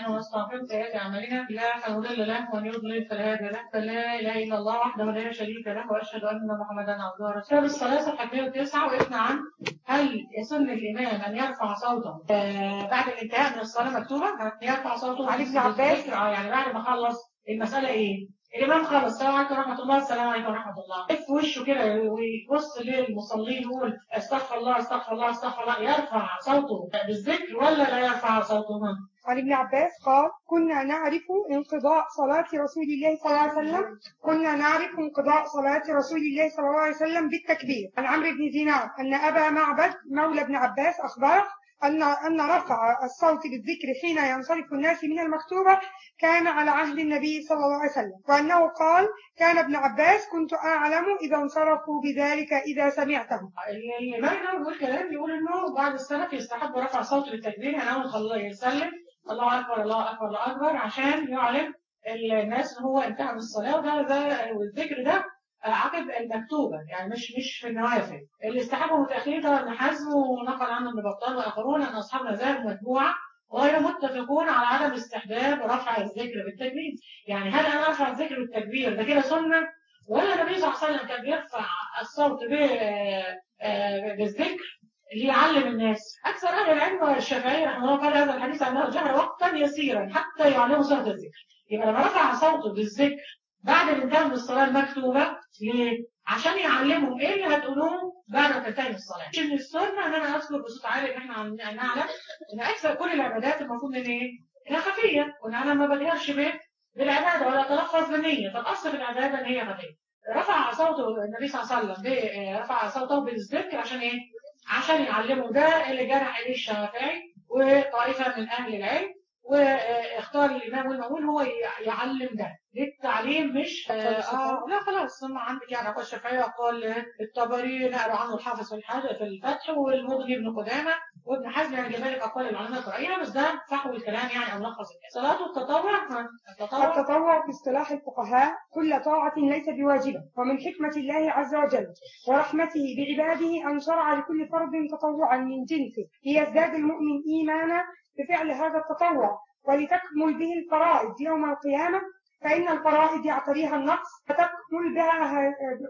ونستعينه ونستغفره سيئات اعمالنا لا حول له ومن يضلل فلا هادي له فلا اله الا الله وحده لا شريك له واشهد ان محمدا عبده ورسوله الصلاه صفحه 109 وقفنا عن هل يسن الامام ان يرفع صوته آه بعد الانتهاء من الصلاه مكتوبه يرفع صوته علي بن عباس اه يعني بعد ما خلص المساله ايه الإمام خلص السلام عليكم ورحمة الله السلام عليكم ورحمة الله يلف وشه كده ويبص للمصلين يقول استغفر الله استغفر الله استغفر الله يرفع صوته بالذكر ولا لا يرفع صوته عن ابن عباس قال كنا نعرف انقضاء صلاة رسول الله صلى الله عليه وسلم كنا نعرف انقضاء صلاة رسول الله صلى الله عليه وسلم بالتكبير عن عمرو بن دينار أن أبا معبد مولى ابن عباس أخبره أن أن رفع الصوت بالذكر حين ينصرف الناس من المكتوبة كان على عهد النبي صلى الله عليه وسلم وأنه قال كان ابن عباس كنت أعلم إذا انصرفوا بذلك إذا سمعته الإمام يقول كلام يقول إنه بعد السلف يستحب رفع صوت بالتكبير يعني أول يسلم الله أكبر الله أكبر الله أكبر عشان يعلم الناس إن هو انتهى من الصلاة وده ده والذكر ده عقب المكتوبة يعني مش مش في النوافل اللي استحبوا متأخرين طبعا ابن حزم ونقل عنه ابن بطال وآخرون أن أصحاب مذاهب مجموعة غير متفقون على عدم استحباب رفع الذكر بالتكبير يعني هل أنا أرفع الذكر بالتكبير ده كده سنة ولا النبي صلى الله عليه وسلم كان بيرفع الصوت بالذكر ليعلم الناس أكثر أهل العلم الشافعي رحمه الله قال هذا الحديث أنه جهر وقتا يسيرا حتى يعلموا سنة الذكر يبقى لما رفع صوته بالذكر بعد الانتهاء من الصلاة المكتوبة ليه؟ عشان يعلمهم ايه اللي هتقولوه بعد ما تنتهي من الصلاة. مش من السنة ان انا اذكر بصوت عالي ان احنا نعلم ان اكثر كل العبادات المفروض ان ايه؟ انها خفية وان انا ما بجهرش به بالعبادة ولا اتلفظ بالنية، فالاصل في العبادة ان هي خفية. رفع صوته النبي صلى الله عليه وسلم رفع صوته بالذكر عشان ايه؟ عشان يعلموا ده اللي جرح اليه الشافعي وطائفة من اهل العلم واختار الامام والمأمون هو يعلم ده للتعليم مش آه لا خلاص ثم عندك يعني اقوال الشافعيه قال الطبري نقل عنه الحافظ في الحاجة في الفتح والمغني ابن قدامه وابن حزم يعني جاب لك اقوال العلماء القرائيه بس ده فحوى الكلام يعني او ملخص الكلام صلاه التطوع التطوع التطوع في اصطلاح الفقهاء كل طاعه ليس بواجبه ومن حكمه الله عز وجل ورحمته بعباده ان شرع لكل فرد تطوعا من جنسه ليزداد المؤمن ايمانا بفعل هذا التطوع ولتكمل به الفرائض يوم القيامة فإن الفرائض يعتريها النقص فتكمل بها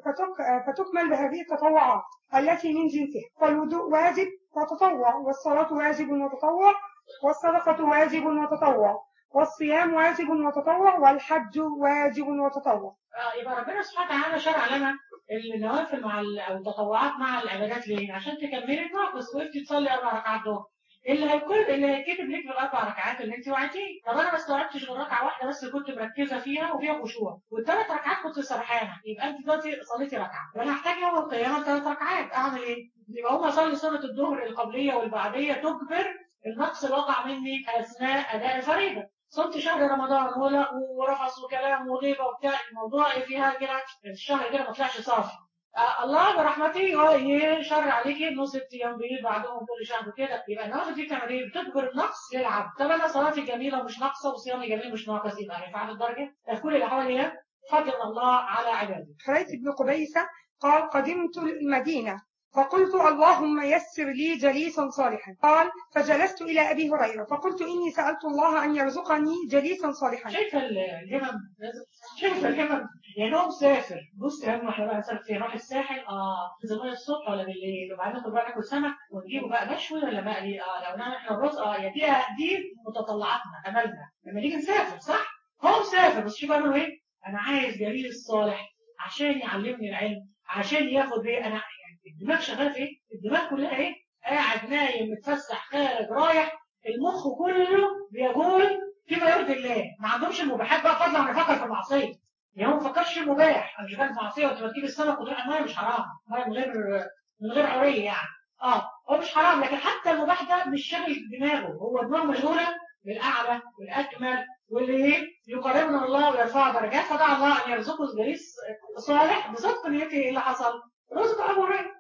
فتكمل بهذه التطوعات التي من جنسها فالوضوء واجب وتطوع والصلاة واجب وتطوع والصدقة واجب وتطوع والصيام واجب وتطوع والحج واجب وتطوع آه يبقى ربنا سبحانه وتعالى شرع لنا النوافل مع او التطوعات مع العبادات ليه؟ عشان تكملي الناقص وقفتي تصلي اربع ركعات دول اللي هيكون اللي هيتكتب لك في الاربع ركعات اللي انت وعيتيه طب انا ما استوعبتش غير ركعه واحده بس كنت مركزه فيها وفيها خشوع والثلاث ركعات كنت سرحانه يبقى انت دلوقتي صليتي ركعه وانا هحتاج يوم القيامه ثلاث ركعات اعمل ايه؟ يبقى هم اصلي سنه الظهر القبليه والبعديه تجبر النقص اللي وقع مني اثناء اداء الفريضه صمت شهر رمضان ورفص وكلام وغيبه وبتاع الموضوع فيها كده الشهر كده ما طلعش صافي الله برحمته يشرع عليكي انه ست ايام بيض بعدهم كل شهر كده يبقى النوافل دي بتعمل ايه؟ بتجبر النقص للعبد طب انا صلاتي جميله ومش ناقصه وصيامي جميل مش ناقص يبقى رفعت الدرجه كل الاحوال هي فضل الله على عباده. حريث بن قبيسه قال قدمت المدينه فقلت اللهم يسر لي جليسا صالحا قال فجلست إلى أبي هريرة فقلت إني سألت الله أن يرزقني جليسا صالحا شايفة الهمم شايفة الهمم يعني هو مسافر بص يا هم احنا بقى نسافر فين نروح الساحل اه زمان الصبح ولا بالليل وبعدين ناخد بقى ناكل سمك ونجيبه بقى مشوي ولا مقلي اه لو نعمل احنا الرز اه يا دي دي متطلعاتنا املنا لما نيجي نسافر صح هو مسافر بس شوف قالوا ايه انا عايز جليس صالح عشان يعلمني العلم عشان ياخد ايه انا الدماغ شغاله في ايه؟ الدماغ كلها ايه؟ قاعد نايم متفسح خارج رايح المخ كله بيقول فيما يرضي الله ما عندهمش المباحات بقى فضلا عن يفكر في المعصيه يعني هو ما فكرش في المباح انا مش فاكر في المعصيه وانت بتجيب السمك وتروح الميه مش حرام ميه من غير من غير عريه يعني اه هو مش حرام لكن حتى المباح ده مش شاغل دماغه هو دماغه مشغوله بالاعلى والاكمل واللي يقربنا الله ويرفع درجات فدعا الله ان يرزقه جليس صالح بصدق نيته ايه اللي حصل؟ رزق ابو هريره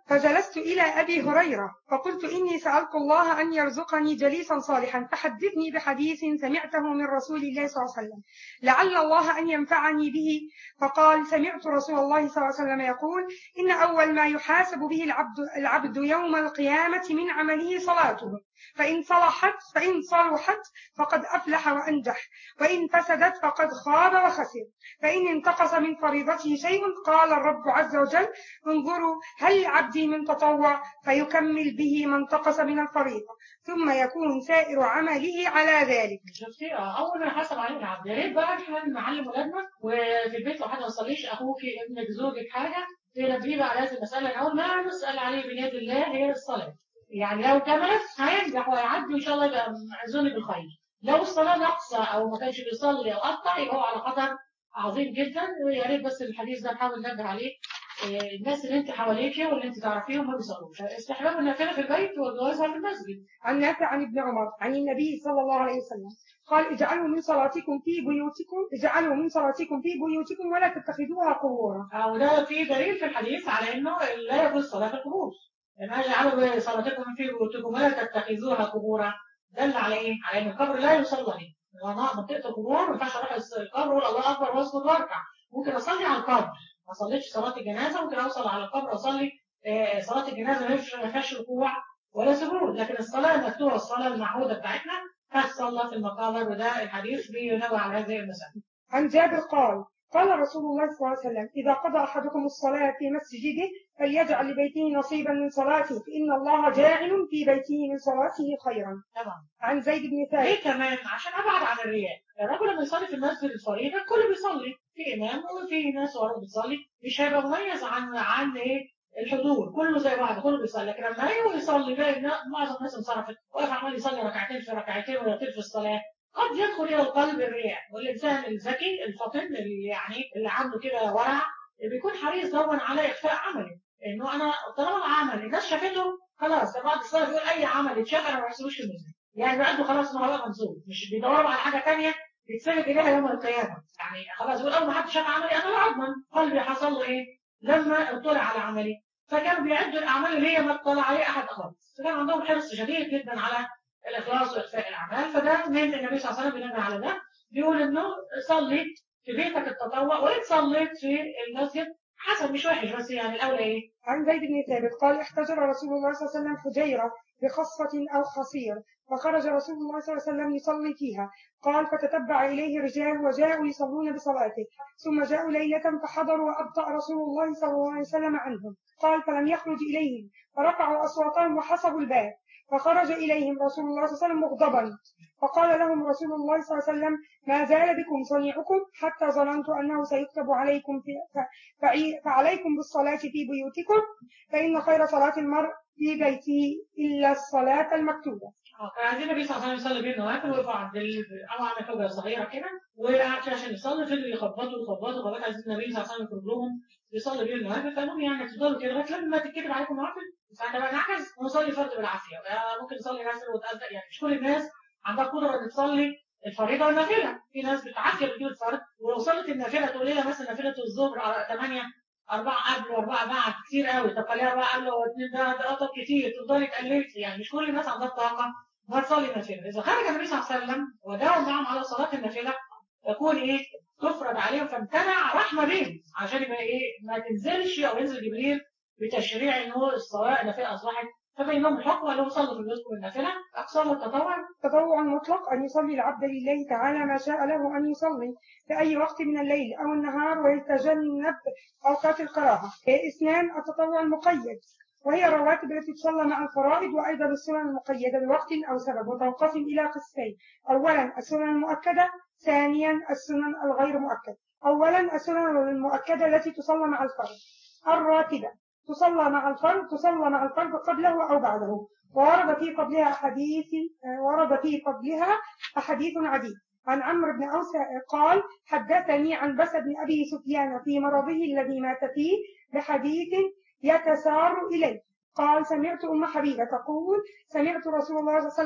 فجلست إلى أبي هريرة فقلت إني سألت الله أن يرزقني جليسا صالحا فحدثني بحديث سمعته من رسول الله صلى الله عليه وسلم لعل الله أن ينفعني به فقال سمعت رسول الله صلى الله عليه وسلم يقول إن أول ما يحاسب به العبد, العبد يوم القيامة من عمله صلاته فإن صلحت فإن صلحت فقد أفلح وأنجح وإن فسدت فقد خاب وخسر فإن انتقص من فريضته شيء قال الرب عز وجل انظروا هل عبدي من تطوع فيكمل به ما انتقص من الفريضة ثم يكون سائر عمله على ذلك شفتي اه اول ما يحاسب عليه العبد يا ريت بقى احنا نعلم ولادنا وفي البيت لو حد ما صليش اخوك ابنك زوجك حاجه تنبيه بقى على هذه المساله الاول ما نسال عليه بيد الله هي الصلاه يعني لو كملت هينجح وهيعدي وان شاء الله يبقى معزوني بالخير لو الصلاه ناقصه او ما كانش بيصلي او قطع يبقى هو على خطر عظيم جدا ويا ريت بس الحديث ده نحاول ننبه عليه إيه، الناس اللي انت حواليكي واللي انت تعرفيهم ما بيصلوش استحباب النافله في البيت وجوازها في المسجد عن نافع عن ابن عمر عن النبي صلى الله عليه وسلم قال اجعلوا من صلاتكم في بيوتكم اجعلوا من صلاتكم في بيوتكم ولا تتخذوها قبورا او ده في دليل في الحديث على انه لا يجوز صلاه في القبور لما اجعلوا صلاتكم في بيوتكم ولا تتخذوها قبورا دل على ايه؟ على ان القبر لا يصلى عليه منطقه القبور ما ينفعش اروح القبر واقول الله اكبر واسجد واركع ممكن اصلي على القبر ما صليتش صلاه الجنازه ممكن اوصل على القبر واصلي آه، صلاه الجنازه ما فيهاش ركوع ولا سجود لكن الصلاه المفتوحه الصلاه المعهوده بتاعتنا فصلى في المقابر وده الحديث بينوع على هذه المسألة. عن جابر قال قال رسول الله صلى الله عليه وسلم إذا قضى أحدكم الصلاة في مسجده فليجعل لبيته نصيبا من صلاته فإن الله جاعل في بيته من صلاته خيرا تمام عن زيد بن ليه ثابت كمان عشان ابعد عن الرياء الرجل لما يصلي في المسجد الفريضه الكل بيصلي في امام وفي ناس وراه بتصلي مش هيبقى مميز عن عن ايه الحضور كله زي بعض كله بيصلي لكن لما يجوا يصلي بقى معظم الناس انصرفت واقف عمال يصلي ركعتين في ركعتين ويطيل في الصلاه قد يدخل الى القلب الرياء والانسان الذكي الفطن اللي يعني اللي عنده كده ورع بيكون حريص دايما على اخفاء عمله انه انا طالما العمل الناس شافته خلاص بعد الصلاه بيقول اي عمل يتشاف انا ما بحسبوش في الميزان يعني بيعدوا خلاص ان هو منصوب مش بيدوروا على حاجه ثانيه يتسبب اليها يوم القيامه يعني خلاص بيقول اول ما حد شاف عملي انا لا اضمن قلبي حصل له ايه لما اطلع على عملي فكانوا بيعدوا الاعمال اللي هي ما اطلع عليها احد خالص فكان عندهم حرص شديد جدا على الاخلاص واخفاء الاعمال فده من النبي صلى الله عليه وسلم بينبه على ده بيقول انه صلي في بيتك التطوع وان صليت في المسجد حسن مش وحش بس يعني الاولى ايه عن زيد بن ثابت قال احتجر رسول الله صلى الله عليه وسلم حجيرة بخصفة أو خصير فخرج رسول الله صلى الله عليه وسلم يصلي فيها قال فتتبع إليه رجال وجاءوا يصلون بصلاته ثم جاءوا ليلة فحضروا وأبطأ رسول الله صلى الله عليه وسلم عنهم قال فلم يخرج إليهم فرفعوا أصواتهم وحصبوا الباب فخرج إليهم رسول الله صلى الله عليه وسلم مغضبا فقال لهم رسول الله صلى الله عليه وسلم ما زال بكم صنيعكم حتى ظننت أنه سيكتب عليكم في ف- فعي- فعليكم بالصلاة في بيوتكم فإن خير صلاة المرء في بيته إلا الصلاة المكتوبة اه كان عايزين النبي صلى الله عليه وسلم يصلي بينا وقفوا وقفوا عند ال... او عند حجره صغيره كده وقعد فيها عشان يصلي فضلوا يخبطوا يخبطوا لغايه عايزين النبي صلى الله عليه وسلم يخرج لهم يصلي بينا وقفوا فقال لهم يعني تفضلوا كده لغايه لما تتكتب عليكم نوافل ساعتها بقى نعكس ونصلي فرض بالعافيه آه، ممكن نصلي نازل وتأذى يعني مش كل الناس عندها قدره ان تصلي الفريضه والنافله في ناس بتعافيه بتجيب الفرض ولو صلت النافله تقول لها مثلا نافله الظهر على 8 أربعة قبل وأربعة بعد كتير قوي طب خليها أربعة قبل واثنين ده ده قطط كتير تفضلي تقللي يعني مش كل الناس عندها الطاقة ما تصلي نافلة إذا خرج النبي صلى الله عليه وسلم وداوم معهم على صلاة النافلة يكون إيه تفرض عليهم فامتنع رحمة بهم عشان يبقى إيه ما تنزلش أو ينزل جبريل بتشريع إنه الصلاة النافلة أصبحت فبين لهم الحكم قال لهم صلوا في بيوتكم النافلة أقصى التطوع تطوع مطلق أن يصلي العبد لله تعالى ما شاء له أن يصلي في أي وقت من الليل أو النهار ويتجنب أوقات الكراهة اثنان التطوع المقيد وهي الرواتب التي تصلى مع الفرائض وأيضا السنن المقيدة بوقت أو سبب وتنقسم إلى قسمين أولا السنن المؤكدة ثانيا السنن الغير مؤكدة أولا السنن المؤكدة التي تصلى مع الفرض الراتبة تصلى مع الفرض تصلى مع الفرض قبله أو بعده ورد في قبلها أحاديث ورد في قبلها أحاديث عديد عن عمرو بن أوس قال حدثني عن بس بن أبي سفيان في مرضه الذي مات فيه بحديث يتسار إليه قال سمعت أم حبيبة تقول سمعت رسول الله صلى الله عليه وسلم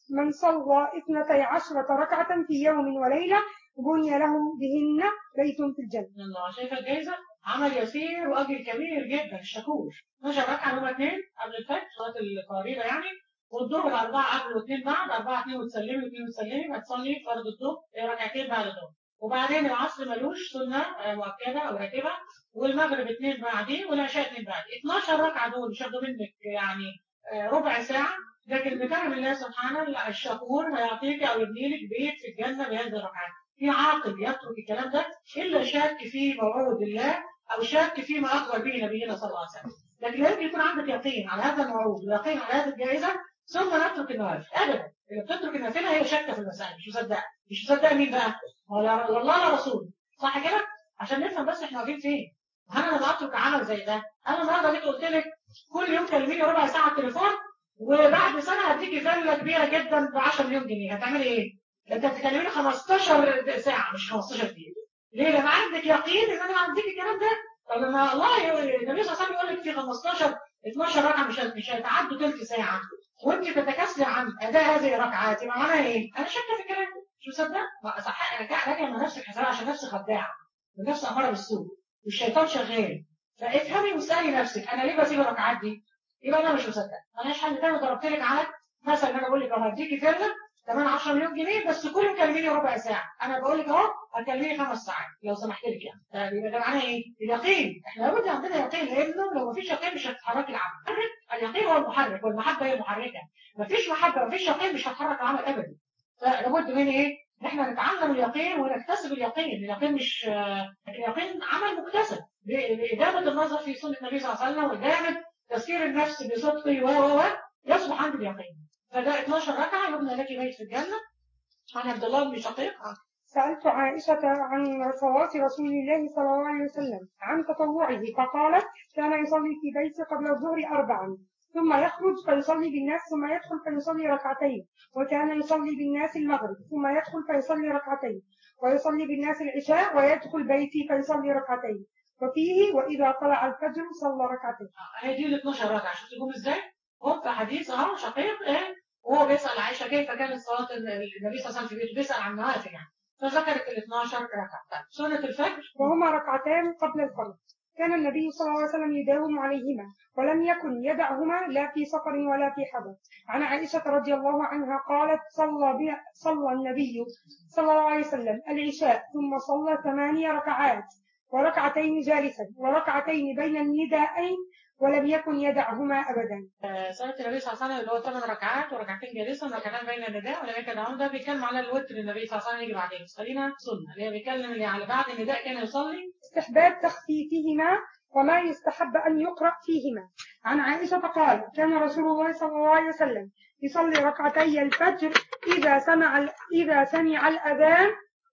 من صلى اثنتي عشرة ركعة في يوم وليلة بني له بهن بيت في الجنة من الله شايفه الجايزه عمل يسير واجر كبير جدا الشكور 12 ركعه يوم اثنين قبل الفجر صلاه الفريضه يعني والظهر اربعه قبل واثنين بعد اربعه اثنين وتسلمي واثنين وتسلمي هتصلي فرض الظهر ركعتين بعد الظهر وبعدين العصر ملوش سنه آه، مؤكده او راتبه والمغرب اثنين بعدين والعشاء اثنين بعد 12 ركعه دول مش هياخدوا منك يعني آه، ربع ساعه لكن بكرم الله سبحانه الشكور هيعطيك او يبني لك بيت في الجنه بهذه الركعات في عاقل يترك الكلام ده الا شاك في موعود الله او شاك فيما اخبر به نبينا صلى الله عليه وسلم لكن لازم يكون عندك يقين على هذا الموعود ويقين على هذه الجائزه ثم نترك النوافل ابدا اللي بتترك النافله هي شاكه في المسائل مش مصدقه مش مصدقه مين بقى؟ هو لا- والله لا رسول صح كده؟ عشان نفهم بس احنا واقفين فين هل انا بترك عمل زي ده؟ انا النهارده جيت قلت لك كل يوم كلميني ربع ساعه على التليفون وبعد سنه هديكي فيلا كبيره جدا ب 10 مليون جنيه هتعملي ايه؟ ده انت هتكلميني 15 ساعه مش 15 دقيقه ليه؟ لما عندك يقين ان انا هديك الكلام ده طب لما الله النبي صلى الله عليه وسلم يقول لك في 15 12 ركعه مش مش هيتعدوا ثلث ساعه وانت تتكاسلي عن اداء هذه الركعات يبقى معناها ايه؟ انا شاكه في الكلام ده مش مصدق ما صح انا كده راجع مع نفسك حساب عشان نفسي خداعه والنفس اماره بالسوء والشيطان شغال فافهمي واسالي نفسك انا ليه بسيب الركعات دي؟ يبقى انا مش مصدق مالهاش حل تاني ضربت لك على مثلا انا بقول لك اهو هديكي فيلا كمان 10 مليون جنيه بس كل يوم كلميني ربع ساعه انا بقول لك اهو هتكلميني خمس ساعات لو سمحت لك يعني طيب يبقى ده معناه ايه؟ اليقين احنا لابد عندنا يقين لانه لو مفيش يقين مش هتتحرك العمل اليقين هو المحرك والمحبه هي المحركه مفيش محبه مفيش يقين مش هتحرك العمل ابدا فلابد من ايه؟ ان احنا نتعلم اليقين ونكتسب اليقين اليقين مش آه، اليقين عمل مكتسب ب- بإدامة النظر في سنة النبي صلى الله عليه وسلم وإدامة تسكير النفس بصدقه و و و يصبح عندي اليقين فده 12 ركعة يبنى لك بيت في الجنة عن عبد الله بن شقيق سألت عائشة عن صلاة رسول الله صلى الله عليه وسلم عن تطوعه فقالت كان يصلي في بيته قبل الظهر أربعا ثم يخرج فيصلي بالناس ثم يدخل فيصلي ركعتين وكان يصلي بالناس المغرب ثم يدخل فيصلي ركعتين ويصلي بالناس العشاء ويدخل بيتي فيصلي ركعتين وفيه وإذا طلع الفجر صلى ركعتين هي دي ال 12 ركعة شفت جم ازاي؟ هم في حديث اهو شقيق ايه وهو بيسأل عائشة كيف كانت صلاة النبي صلى الله عليه وسلم في بيته بيسأل عن النوافل يعني فذكرت ال 12 ركعة طيب سنة الفجر وهما ركعتان قبل الفرض كان النبي صلى الله عليه وسلم يداوم عليهما ولم يكن يدعهما لا في سفر ولا في حضر عن عائشة رضي الله عنها قالت صلى, بها صلى النبي صلى الله عليه وسلم العشاء ثم صلى ثمانية ركعات وركعتين جالسا وركعتين بين النداءين ولم يكن يدعهما أبدا آه، سنة النبي صلى الله عليه وسلم اللي هو ثمان ركعات وركعتين جالسا وركعتين بين النداء ولم يكن دعون ده بيتكلم على الوتر النبي صلى الله عليه وسلم يجي بعدين بس خلينا سنة اللي هي بيتكلم اللي على بعد النداء كان يصلي استحباب تخفيفهما وما يستحب أن يقرأ فيهما عن عائشة قال كان رسول الله صلى الله عليه وسلم يصلي ركعتي الفجر إذا سمع ال- إذا سمع الأذان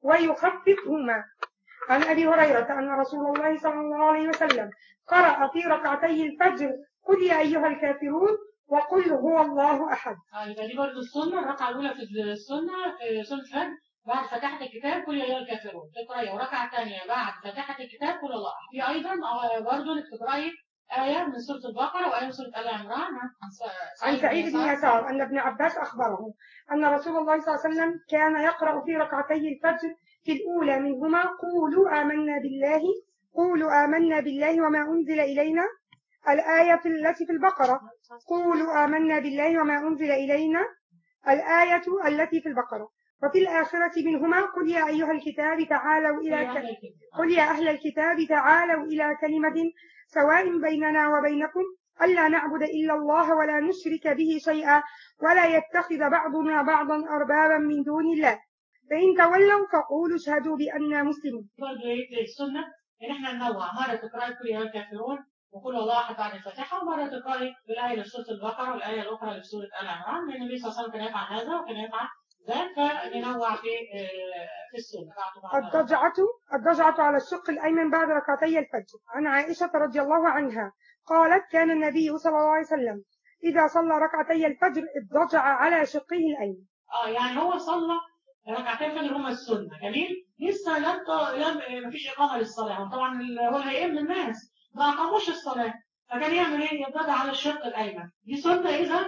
ويخففهما عن أبي هريرة أن رسول الله صلى الله عليه وسلم قرأ في ركعتي الفجر قل يا أيها الكافرون وقل هو الله أحد اه يبقى دي برضه السنة الركعة الأولى في السنة في سنة الفجر بعد فتحة الكتاب كل يا أيها الكافرون تقرأي وركعة ثانية بعد فتحة الكتاب كل الله أحد. في أيضا آه، برضه إنك تقرأي آية من سورة البقرة وآية من سورة آل عمران عن س- عن سعيد بن يسار أن ابن عباس أخبره أن رسول الله صلى الله عليه وسلم كان يقرأ في ركعتي الفجر في الأولى منهما قولوا آمنا بالله قولوا آمنا بالله وما أنزل إلينا الآية التي في البقرة قولوا آمنا بالله وما أنزل إلينا الآية التي في البقرة وفي الآخرة منهما قل يا أيها الكتاب تعالوا إلى ك... قل يا أهل الكتاب تعالوا إلى كلمة سواء بيننا وبينكم ألا نعبد إلا الله ولا نشرك به شيئا ولا يتخذ بعضنا بعضا أربابا من دون الله فإن تولوا فقولوا اشهدوا بأننا مسلمون برضه ايه السنة ان احنا ننوع مرة تقرأي كل يا الكافرون وكل الله احد بعد الفاتحة ومرة تقرأي الآية اللي في سورة البقرة والآية الأخرى اللي في سورة آل عمران لأن النبي صلى الله عليه وسلم كان يفعل هذا وكان يفعل ذاك فننوع في آه، في السنة بعده بعد الضجعة الضجعة على الشق الأيمن بعد ركعتي الفجر عن عائشة رضي الله عنها قالت كان النبي صلى الله عليه وسلم إذا صلى ركعتي الفجر اضطجع على شقه الأيمن اه يعني هو صلى ركعتين فجر هما السنة جميل لسه لم ت- لم مفيش إقامة للصلاة هو طبعا ال- هو هيئم الناس ما أقاموش الصلاة فكان يعمل إيه؟ يضطجع على الشق الأيمن دي سنة إذا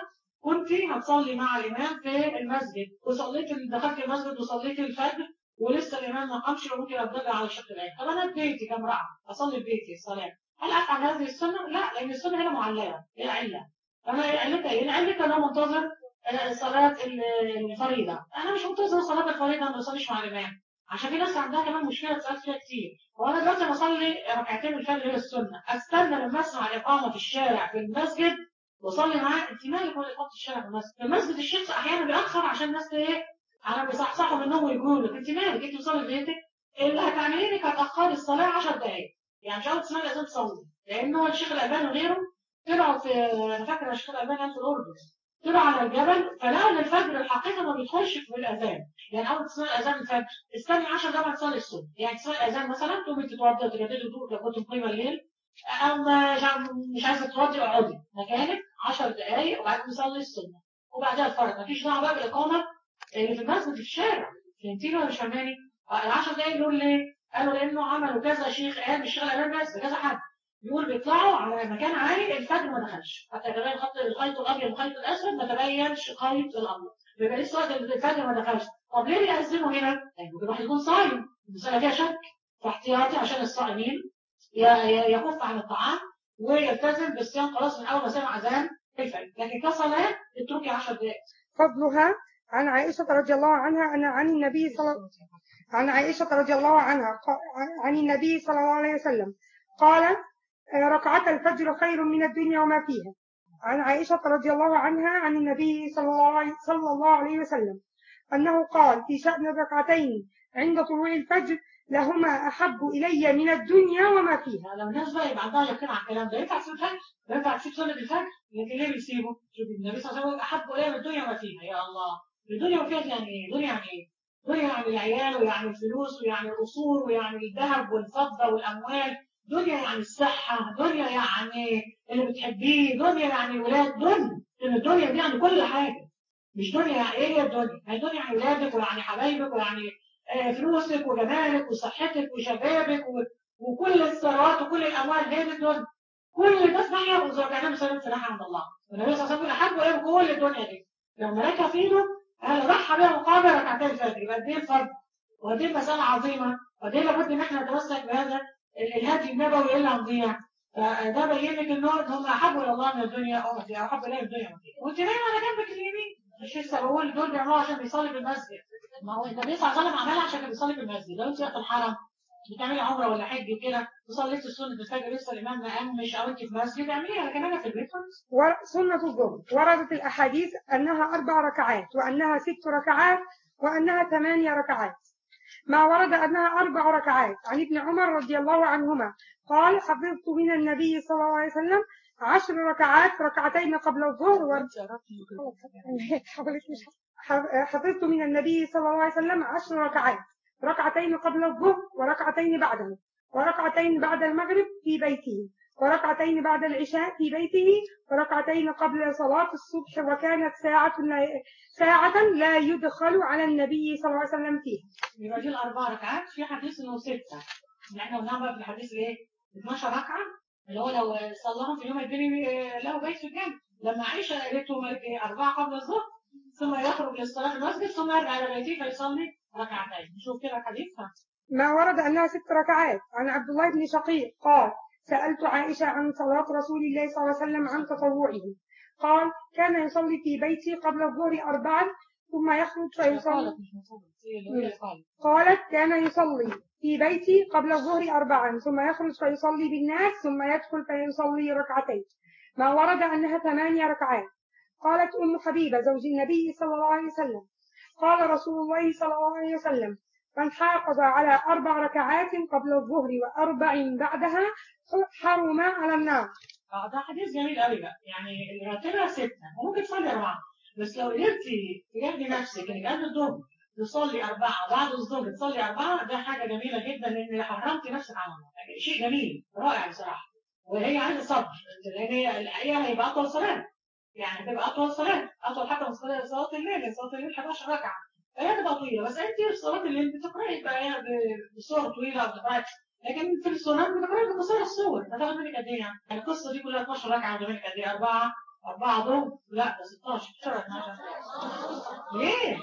كنت هتصلي مع الامام في المسجد وصليت دخلت المسجد وصليت الفجر ولسه الامام ما قامش وممكن اتبدل على شق الايه طب انا في بيتي كامراه اصلي في بيتي الصلاه هل افعل هذه السنه؟ لا لان السنه هنا معلقه هي عله انا علتها ايه؟ علتها انا منتظر آه، صلاه الفريضه انا مش منتظر صلاه الفريضه ما بصليش مع الامام عشان في ناس عندها كمان مشكله سالت فيها كتير هو انا دلوقتي بصلي ركعتين الفجر هي السنه استنى لما اسمع الاقامه في الشارع في المسجد واصلي معاه انت مالك ولا اقامه الشارع في المسجد في المسجد الشمس احيانا بيأخر عشان الناس ايه على بيصحصحوا من النوم ويقولوا لك انت مالك انت بتصلي في بيتك اللي هتعمليه انك هتاخري الصلاه 10 دقائق يعني مش اول تسمعي الاذان تصلي لانه الشيخ الالباني وغيره طلعوا في انا فاكره الشيخ الالباني كان في الاردن طلعوا على الجبل فلقوا ان الفجر الحقيقه ما بيدخلش في الاذان يعني اول تسمعي الاذان الفجر استني 10 دقائق تصلي الصبح يعني تسمعي الاذان مثلا تقومي تتوضي وتجددي الوضوء لو كنت مقيمه الليل او ما مش عايزه تتوضي اقعدي مكانك 10 دقائق وبعدين تصلي السنه وبعدها الفرض مفيش دعوه بقى بالاقامه اللي في المسجد في الشارع فهمتيني ولا مش فاهماني؟ ال 10 دقايق دول ليه؟ قالوا لانه عملوا كذا شيخ قال مش شيخ الالباني بس كذا حد يقول بيطلعوا على مكان عالي الفجر ما دخلش حتى يتبين خط الخيط الابيض والخيط الاسود ما تبينش خيط الابيض بيبقى لسه وقت الفجر ما دخلش طب ليه بيأذنوا هنا؟ يعني ممكن الواحد يكون صايم المسألة فيها شك فاحتياطي عشان الصائمين يكف عن الطعام ويلتزم بالصيام خلاص من اول ما سمع اذان الفجر لكن كصلاه اتركي 10 دقائق فضلها عن عائشة رضي الله عنها أن عن النبي صلى عن عائشة رضي الله عنها عن النبي صلى الله عليه وسلم قال ركعة الفجر خير من الدنيا وما فيها عن عائشة رضي الله عنها عن النبي صلى الله عليه, صلى الله عليه وسلم أنه قال في شأن الركعتين عند طلوع الفجر لهما أحب إلي من الدنيا وما فيها لو الناس بقى يبقى عندها يقين على الكلام ده ينفع تسيب الفجر ينفع تسيب سنة الفجر لكن ليه بيسيبه؟ شوف النبي صلى الله عليه وسلم أحب إلي من الدنيا وما فيها يا الله الدنيا وفيها يعني ايه؟ الدنيا يعني ايه؟ الدنيا يعني العيال ويعني الفلوس ويعني القصور ويعني الذهب والفضة والأموال دنيا يعني الصحة دنيا يعني اللي بتحبيه دنيا يعني الولاد دنيا لأن الدنيا دي يعني كل حاجة مش دنيا يعني ايه هي الدنيا؟ هي الدنيا يعني ولادك ويعني حبايبك ويعني فلوسك وجمالك وصحتك وشبابك وكل الثروات وكل الأموال هي دي الدنيا كل ده اسمها وزوجنا مسلم سلاح عند الله والنبي صلى الله عليه وسلم أحب إليه كل الدنيا دي لو ملكها في ايده قال ضحى بها مقابل ركعتين الفجر يبقى قد ايه الفرق وقد ايه المساله عظيمه وقد ايه لابد ان احنا نتمسك بهذا الهدي النبوي الا نضيع فده بين لك ان هم احبوا الى الله من الدنيا وما فيها احب اليه من الدنيا وما فيها وانت نايم على جنبك اليمين مش لسه بقول دول بيعملوها عشان بيصلي في المسجد ما هو النبي صلى الله عليه وسلم عملها عشان كان بيصلي في المسجد لو انت في الحرم بتعملي عمره ولا حج وكده وصليتي السنه الفجر لسه الامام ما قامش او انت في مسجد اعمليها لكن انا في البيت سنه الظهر وردت الاحاديث انها اربع ركعات وانها ست ركعات وانها ثمانيه ركعات ما ورد انها اربع ركعات عن ابن عمر رضي الله عنهما قال حفظت من النبي صلى الله عليه وسلم عشر ركعات ركعتين قبل الظهر و... حفظت من النبي صلى الله عليه وسلم عشر ركعات ركعتين قبل الظهر وركعتين بعده وركعتين بعد المغرب في بيته وركعتين بعد العشاء في بيته وركعتين قبل صلاة الصبح وكانت ساعة لا ساعة لا يدخل على النبي صلى الله عليه وسلم فيها. يبقى دي الأربع ركعات في حديث إنه ستة. اللي احنا قلناها بقى في الحديث إيه؟ 12 ركعة اللي هو لو صلاهم في يوم الدنيا له بيت في الجنة. لما عائشة قالت له أربعة قبل الظهر ثم يخرج للصلاة في المسجد ثم يرجع إلى بيته فيصلي ركعتين نشوف كده الحديث ما ورد أنها ست ركعات عن عبد الله بن شقيق قال سألت عائشة عن صلاة رسول الله صلى الله عليه وسلم عن تطوعه قال كان يصلي في بيتي قبل الظهر أربعا ثم يخرج فيصلي قالت كان يصلي في بيتي قبل الظهر أربعا ثم يخرج فيصلي بالناس ثم يدخل فيصلي ركعتين ما ورد أنها ثمانية ركعات قالت أم حبيبة زوج النبي صلى الله عليه وسلم قال رسول الله صلى الله عليه وسلم من حافظ على أربع ركعات قبل الظهر وأربع بعدها حرم على النار. اه ده حديث جميل قوي بقى يعني الراتبة ستة وممكن تصلي أربعة بس لو قدرتي تجاهدي نفسك انك قبل الظهر تصلي أربعة وبعد الظهر تصلي أربعة ده حاجة جميلة جدا لأن حرمتي نفسك على النار يعني شيء جميل رائع بصراحة وهي عايزة صبر لأن هي الحقيقة هيبقى أطول صلاة يعني هتبقى أطول صلاة أطول حتى من صلاة صلاة الليل صلاة الليل 11 ركعة فهي تبقى طويلة بس أنت في صلاة الليل بتقرأي بقى بصور طويلة أو بتقرأي لكن في السنن بتقرأي بقصير الصور هتاخد منك قد إيه يعني؟ القصة دي كلها 12 ركعة وتاخد منك قد إيه؟ أربعة أربعة دول لا ده 16 12 ليه؟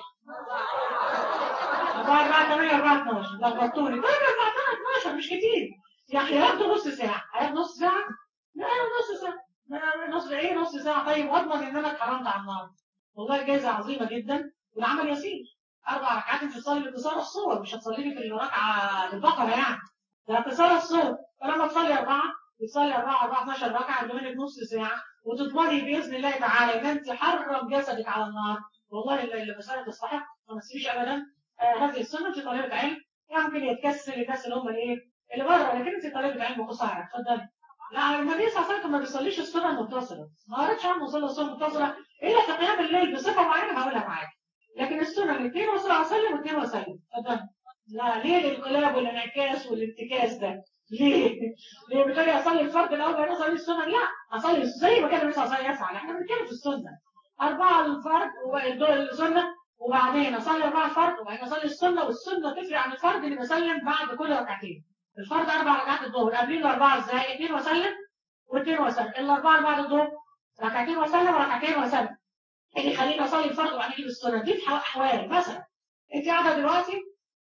أربعة أربعة ثمانية أربعة 12 لخبطوني طيب أربعة 12 مش كتير يعني هياخدوا نص ساعة هياخدوا نص ساعة؟ لا نص ساعة لا، نص ايه نص ساعة طيب واضمن ان انا اتحرمت على النار والله جايزة عظيمة جدا والعمل يسير اربع ركعات انت تصلي باتصال الصور مش هتصلي لي في الركعة البقرة يعني ده اتصال الصور فلما تصلي اربعة تصلي اربعة اربعة 12 ركعة يجي منك نص ساعة وتضمني باذن الله تعالى ان انت حرم جسدك على النار والله اللي اللي مسألة تستحق ما تسيبيش ابدا آه هذه السنة انت طالبة علم يمكن يتكسر الناس اللي هم الايه اللي بره لكن انت طالبة علم قصيرة اتفضلي لا النبي صلى الله عليه وسلم ما بيصليش السنه المتصله ما قريتش عنه صلى السنه المتصله الا في قيام الليل بصفه معينه هقولها معاك لكن السنه الاثنين صلى الله عليه وسلم واثنين وسلم اتفضل لا ليه الانقلاب والانعكاس والانتكاس ده ليه؟ ليه بتقولي اصلي الفرض الاول بعدين اصلي السنه؟ لا اصلي زي ما كان النبي صلى الله عليه وسلم يفعل احنا بنتكلم في السنه اربعه الفرض والسنه وبعدين اصلي اربعه الفرض وبعدين اصلي السنه والسنه تفرق عن الفرض اللي بسلم بعد كل ركعتين الفرض اربع ركعات الظهر قبلين الاربعه ازاي؟ اثنين وسلم واثنين وسلم الاربعه اللي بعد الظهر ركعتين وسلم وركعتين وسلم اللي يخليني اصلي الفرض وبعدين اجيب السنه دي في احوال مثلا انت قاعده دلوقتي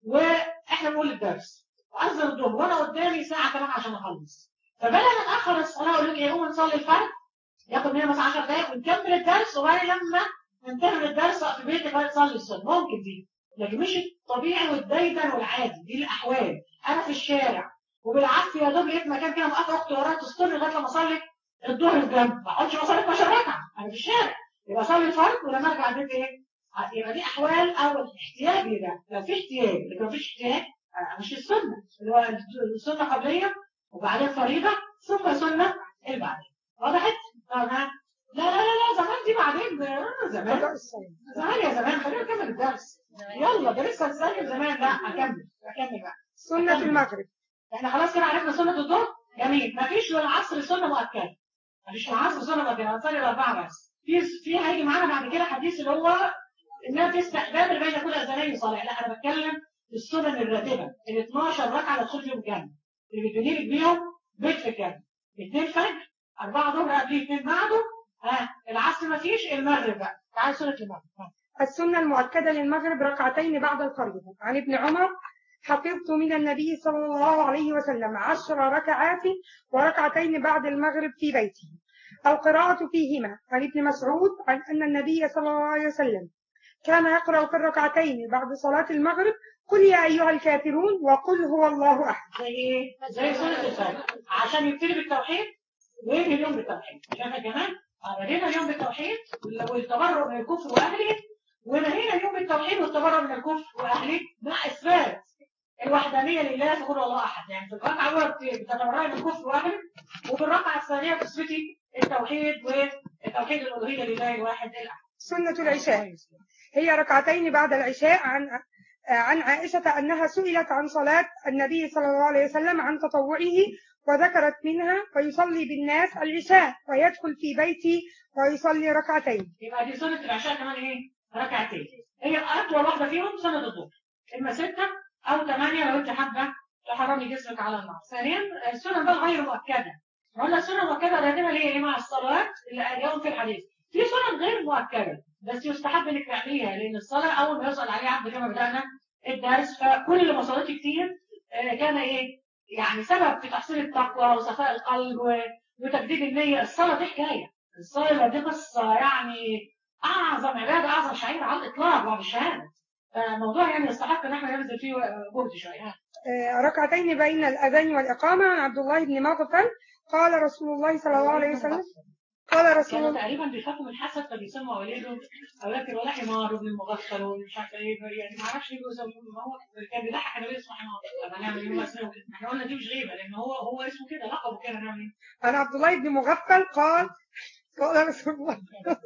واحنا بنقول الدرس واذن الظهر وانا قدامي ساعه كمان عشان اخلص فبدل ما اتاخر الصلاه اقول لك ايه قوم نصلي الفرض ياخد مننا مثلا 10 دقائق ونكمل الدرس وبعدين لما ننتهي من الدرس في بيتك بقى تصلي السنه ممكن دي لكن مش الطبيعي والديدن والعادي دي الاحوال انا في الشارع وبالعافيه يا دوب لقيت مكان كده موقفه اختي ورايا تصطني لغايه لما اصلي الظهر الجنب ما اقعدش اصلي 12 ركعه انا في الشارع يبقى اصلي الفرض ولما ارجع البيت ايه يبقى دي احوال او احتياج لده لو في احتياج لكن ما فيش احتياج آه، مش السنه اللي هو السنه قبليه وبعدين فريضه ثم سنه اللي بعدين وضحت؟ تمام لا لا لا لا زمان دي بعدين آه، زمان قضاء الصلاة زمان يا زمان خلينا نكمل الدرس يلا ده لسه هتسجل زمان لا اكمل اكمل بقى سنة المغرب احنا خلاص كده عرفنا سنة الظهر جميل مفيش للعصر سنة مؤكدة مفيش للعصر سنة مؤكدة هنصلي الأربعة بس في في هيجي معانا بعد كده حديث اللي هو إنها في استحباب اللي بين كل أذانين صلاة لا أنا بتكلم في السنن الراتبة ال 12 ركعة اللي تدخل فيهم الجنة اللي بتبني لك بيهم بيت في الجنة اثنين فجر أربعة ظهر قبليه اثنين بعده ها العصر مفيش المغرب بقى تعال سنة المغرب ها. السنة المؤكدة للمغرب ركعتين بعد الفريضة عن ابن عمر حفظت من النبي صلى الله عليه وسلم عشر ركعات وركعتين بعد المغرب في بيته القراءة فيهما عن ابن مسعود عن أن النبي صلى الله عليه وسلم كان يقرأ في الركعتين بعد صلاة المغرب قل يا أيها الكافرون وقل هو الله أحد زي ايه؟ زي سنة الفجر عشان يبتدي بالتوحيد وينهي اليوم بالتوحيد شايف يا جماعة؟ آه، بدينا اليوم بالتوحيد والتبرؤ من الكفر واهله ونهينا اليوم بالتوحيد والتبرؤ من الكفر واهله مع اثبات الوحدانيه لله تقول الله احد يعني في الركعه الاولى بتتبرئي من الكفر واهله وفي الركعه الثانيه تثبتي التوحيد والتوحيد الالوهيه لله الواحد الاحد سنة العشاء هي ركعتين بعد العشاء عن عن عائشة أنها سئلت عن صلاة النبي صلى الله عليه وسلم عن تطوعه وذكرت منها ويصلي بالناس العشاء ويدخل في بيتي ويصلي ركعتين يبقى دي سنه العشاء كمان ايه؟ ركعتين هي اطول واحده فيهم سنه الظهر اما سته او ثمانيه لو انت حابه تحرمي جسمك على النار ثانيا السنن بقى غير مؤكده قلنا السنه المؤكده راتبه ليه؟ إيه مع الصلوات اللي اليوم في الحديث في سنن غير مؤكده بس يستحب انك تعمليها لان الصلاه اول ما يسال عليها عبد كما بدانا الدرس فكل ما صليتي كتير آه، كان ايه؟ يعني سبب في تحصيل التقوى وصفاء القلب و- وتجديد النيه الصلاه دي حكايه الصلاه دي قصه يعني اعظم عباده اعظم شعيره على الاطلاق بعد الشهاده فالموضوع يعني يستحق ان احنا نبذل فيه جهد شويه ها. آه، ركعتين بين الأذان والإقامة عن عبد الله بن مغفل قال رسول الله صلى الله عليه وسلم قال رسول كانوا الله تقريبا بيخافوا من الحسد فبيسموا اولادهم اولاد ولا حمار وابن المغفل ومش عارفه ايه يعني ما اعرفش ليه بيسموه ما هو كان بيضحك النبي اسمه حمار طب هنعمل ايه هو اسمه كده احنا قلنا دي مش غيبه لان هو هو اسمه كده لقبه كده هنعمل ايه عن عبد الله بن مغفل قال قال رسول الله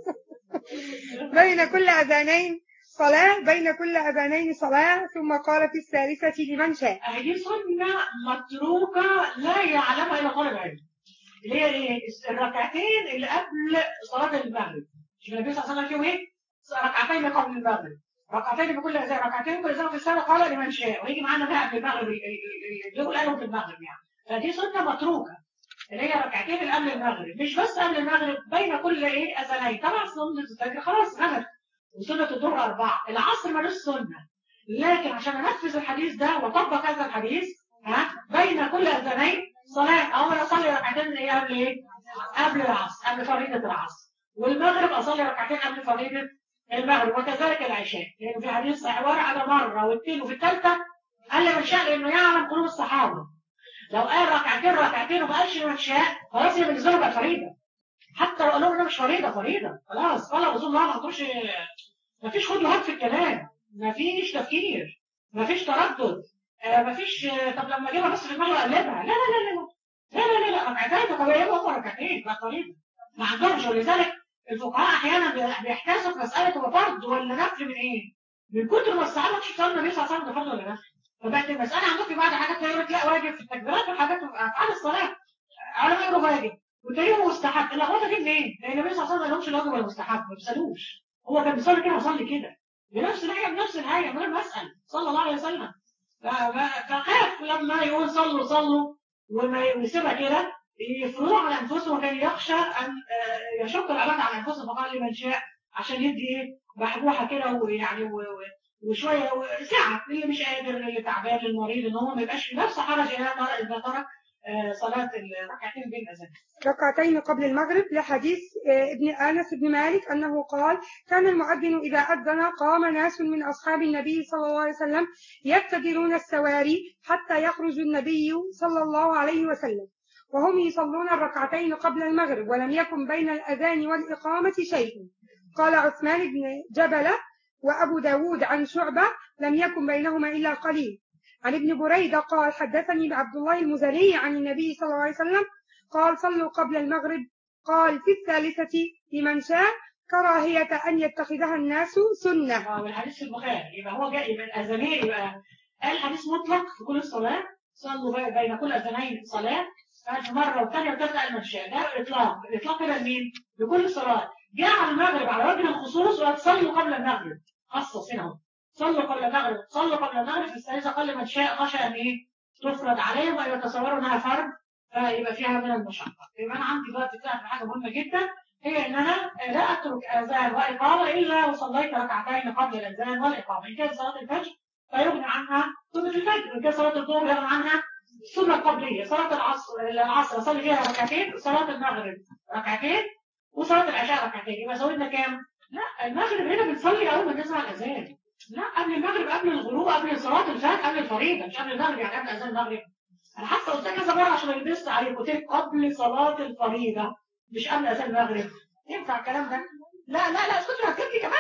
بين كل أذانين صلاة بين كل أذانين صلاة ثم قال في الثالثة لمن شاء اهي دي سنه متروكه لا يعلمها الا طالب علم اللي هي ايه الركعتين اللي قبل صلاه المغرب مش النبي صلى الله عليه وسلم فيهم ايه ركعتين قبل المغرب ركعتين بكل اذان ركعتين بكل اذان في السنه قال لمن شاء ويجي معانا بقى قبل المغرب ي- ي- ي- يقول قالوا في المغرب يعني فدي سنه متروكه اللي هي ركعتين اللي قبل المغرب مش بس قبل المغرب بين كل ايه اذانين طبعا سنه الفجر خلاص غلط وسنه الظهر اربعه العصر ملوش سنه لكن عشان انفذ الحديث ده واطبق هذا الحديث ها بين كل اذانين صلاه اول اصلي ركعتين ايه قبل ايه؟ قبل العصر قبل فريضه العصر والمغرب اصلي ركعتين قبل فريضه المغرب وكذلك العشاء لان في حديث صحيح ورقه مره واثنين وفي الثالثه قال لمن شاء انه يعلم قلوب الصحابه لو قال ركعتين ركعتين وما قالش لمن شاء خلاص هي بالنسبه له بقت فريضه حتى لو قالوا له مش فريضه فريضه خلاص قال رسول الله ما تقولش ما فيش خد وهات في الكلام ما فيش تفكير ما فيش تردد آه ما فيش طب لما اجيبها بس في دماغي واقلبها لا لا لا لا لا لا لا لا ركعتين طبيعيه هم ركعتين بقى فريضه ما عندهمش ولذلك الفقهاء احيانا بيحتاسوا في مساله هو فرض ولا نفل من ايه؟ من كتر ما الصحابه مش بتسالوا النبي صلى الله عليه وسلم ده فرض ولا نفل فبقت المساله عندهم في بعض حاجات يقول لك لا واجب في التكبيرات وحاجات في افعال الصلاه علماء يقولوا واجب والتاني مستحب اللخبطه دي منين؟ لان النبي صلى الله عليه وسلم ما لهمش الواجب ولا المستحب ما بيسالوش هو كان بيصلي كده وصلي كده بنفس الهيئه بنفس الهيئه من غير ما اسال صلى الله عليه وسلم فخاف لما يقول صلوا صلوا وما يسيبها كده يفرضوا على انفسهم وكان يخشى ان يشق العباد على انفسهم فقال لمن شاء عشان يدي ايه بحبوحه كده ويعني وشويه ساعه اللي مش قادر اللي تعبان للمريض ان هو ما يبقاش في نفس حرج اذا ترك صلاه الركعتين بين الاذان. ركعتين قبل المغرب لحديث ابن انس بن مالك انه قال: كان المؤذن اذا اذن قام ناس من اصحاب النبي صلى الله عليه وسلم يبتدرون السواري حتى يخرج النبي صلى الله عليه وسلم. وهم يصلون الركعتين قبل المغرب ولم يكن بين الأذان والإقامة شيء قال عثمان بن جبلة وأبو داود عن شعبة لم يكن بينهما إلا قليل عن ابن بريدة قال حدثني عبد الله المزني عن النبي صلى الله عليه وسلم قال صلوا قبل المغرب قال في الثالثة لمن شاء كراهية أن يتخذها الناس سنة والحديث في البخاري يبقى هو جاء من الأذانين يبقى الحديث مطلق في كل الصلاة صلوا بين كل أذانين صلاة مرة والثانية والثالثة قال من شاء ده إطلاق الإطلاق كده لمين؟ لكل صلاة جاء على المغرب على وجه الخصوص وتصلوا قبل المغرب خصص هنا صلوا قبل المغرب صلوا قبل المغرب في الثالثة قال من شاء خشى أن إيه؟ تفرض عليهم أن يتصوروا أنها فرض فيبقى فيها من المشقة يبقى أنا عندي دلوقتي في حاجة مهمة جدا هي إن أنا لا أترك أذان وإقامة إلا وصليت ركعتين قبل الأذان والإقامة إن كانت صلاة الفجر فيغني عنها سنة الفجر إن كانت صلاة الظهر يغني عنها السنة القبلية صلاة العصر العصر أصلي فيها ركعتين صلاة المغرب ركعتين وصلاة العشاء ركعتين يبقى زودنا كام؟ لا المغرب هنا بنصلي أول ما نسمع الأذان لا قبل المغرب قبل الغروب قبل صلاة الفجر قبل الفريضة مش قبل المغرب يعني قبل أذان المغرب أنا حتى قلت كذا مرة عشان ما يلبسش عليك قلت لك قبل صلاة الفريضة مش قبل أذان المغرب ينفع الكلام ده؟ لا لا لا اسكتي هتكتبي كمان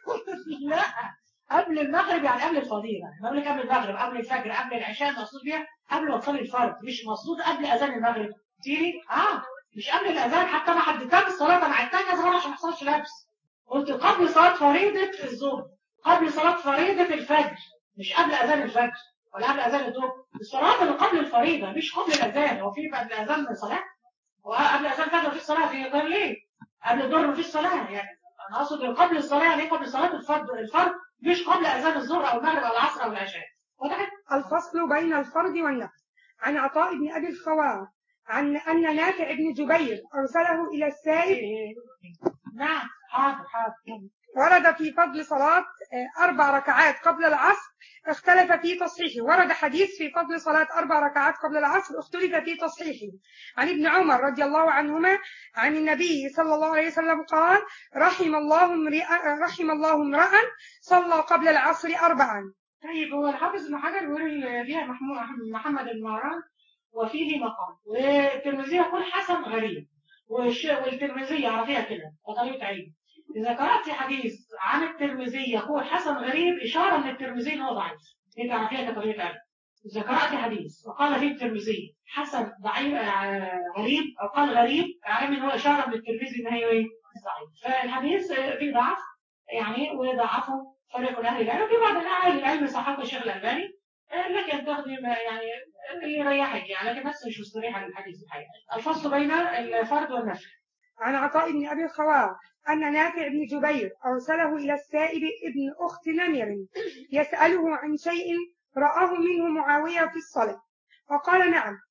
لا قبل المغرب يعني قبل الفضيلة بقول لك قبل المغرب قبل الفجر قبل العشاء المقصود بيها قبل ما تصلي الفرض مش مقصود قبل اذان المغرب تيجي اه مش قبل الاذان حتى انا حددتها بالصلاه انا عدتها كذا مره عشان ما يحصلش لبس قلت قبل صلاه فريضه الظهر قبل صلاه فريضه الفجر مش قبل اذان الفجر ولا قبل اذان الظهر الصلاه اللي قبل الفريضه مش قبل الاذان هو في قبل الاذان صلاه وقبل اذان الفجر مفيش صلاه في غير ليه قبل الظهر مفيش صلاه يعني انا اقصد قبل الصلاه يعني قبل صلاه الفرض الفرض مش قبل اذان الظهر او المغرب او العصر او العشاء واضح الفصل بين الفرض والنفل عن عطاء بن أبي الخوار عن أن نافع بن جبير أرسله إلى السائب نعم حاضر حاضر ورد في فضل صلاة أربع ركعات قبل العصر اختلف في تصحيحه ورد حديث في فضل صلاة أربع ركعات قبل العصر اختلف في تصحيحه عن ابن عمر رضي الله عنهما عن النبي صلى الله عليه وسلم قال رحم الله امرئا رحم الله امرأ صلى قبل العصر أربعا طيب هو الحافظ ابن حجر بيقول فيها محمد المهران وفيه مقام والترمذي يقول حسن غريب والترمذي عرفيها كده بطريقه عين اذا قرات حديث عن الترمذي يقول حسن غريب اشاره من الترمذي ان هو ضعيف انت عرفيها كطريقه عين اذا قرات حديث وقال فيه الترمذي حسن ضعيف غريب او قال غريب اعلم ان هو اشاره من الترمذي ان هي ايه ضعيف فالحديث فيه ضعف يعني وضعفه فريق اهل العلم في بعض اهل العلم صححه الشيخ الالباني لكن تاخدي يعني اللي يريحك يعني لكن بس مش مستريحه للحديث الحقيقه الفصل بين الفرد والنفل عن عطاء بن ابي الخوار ان نافع بن جبير ارسله الى السائب ابن اخت نمر يساله عن شيء راه منه معاويه في الصلاه فقال نعم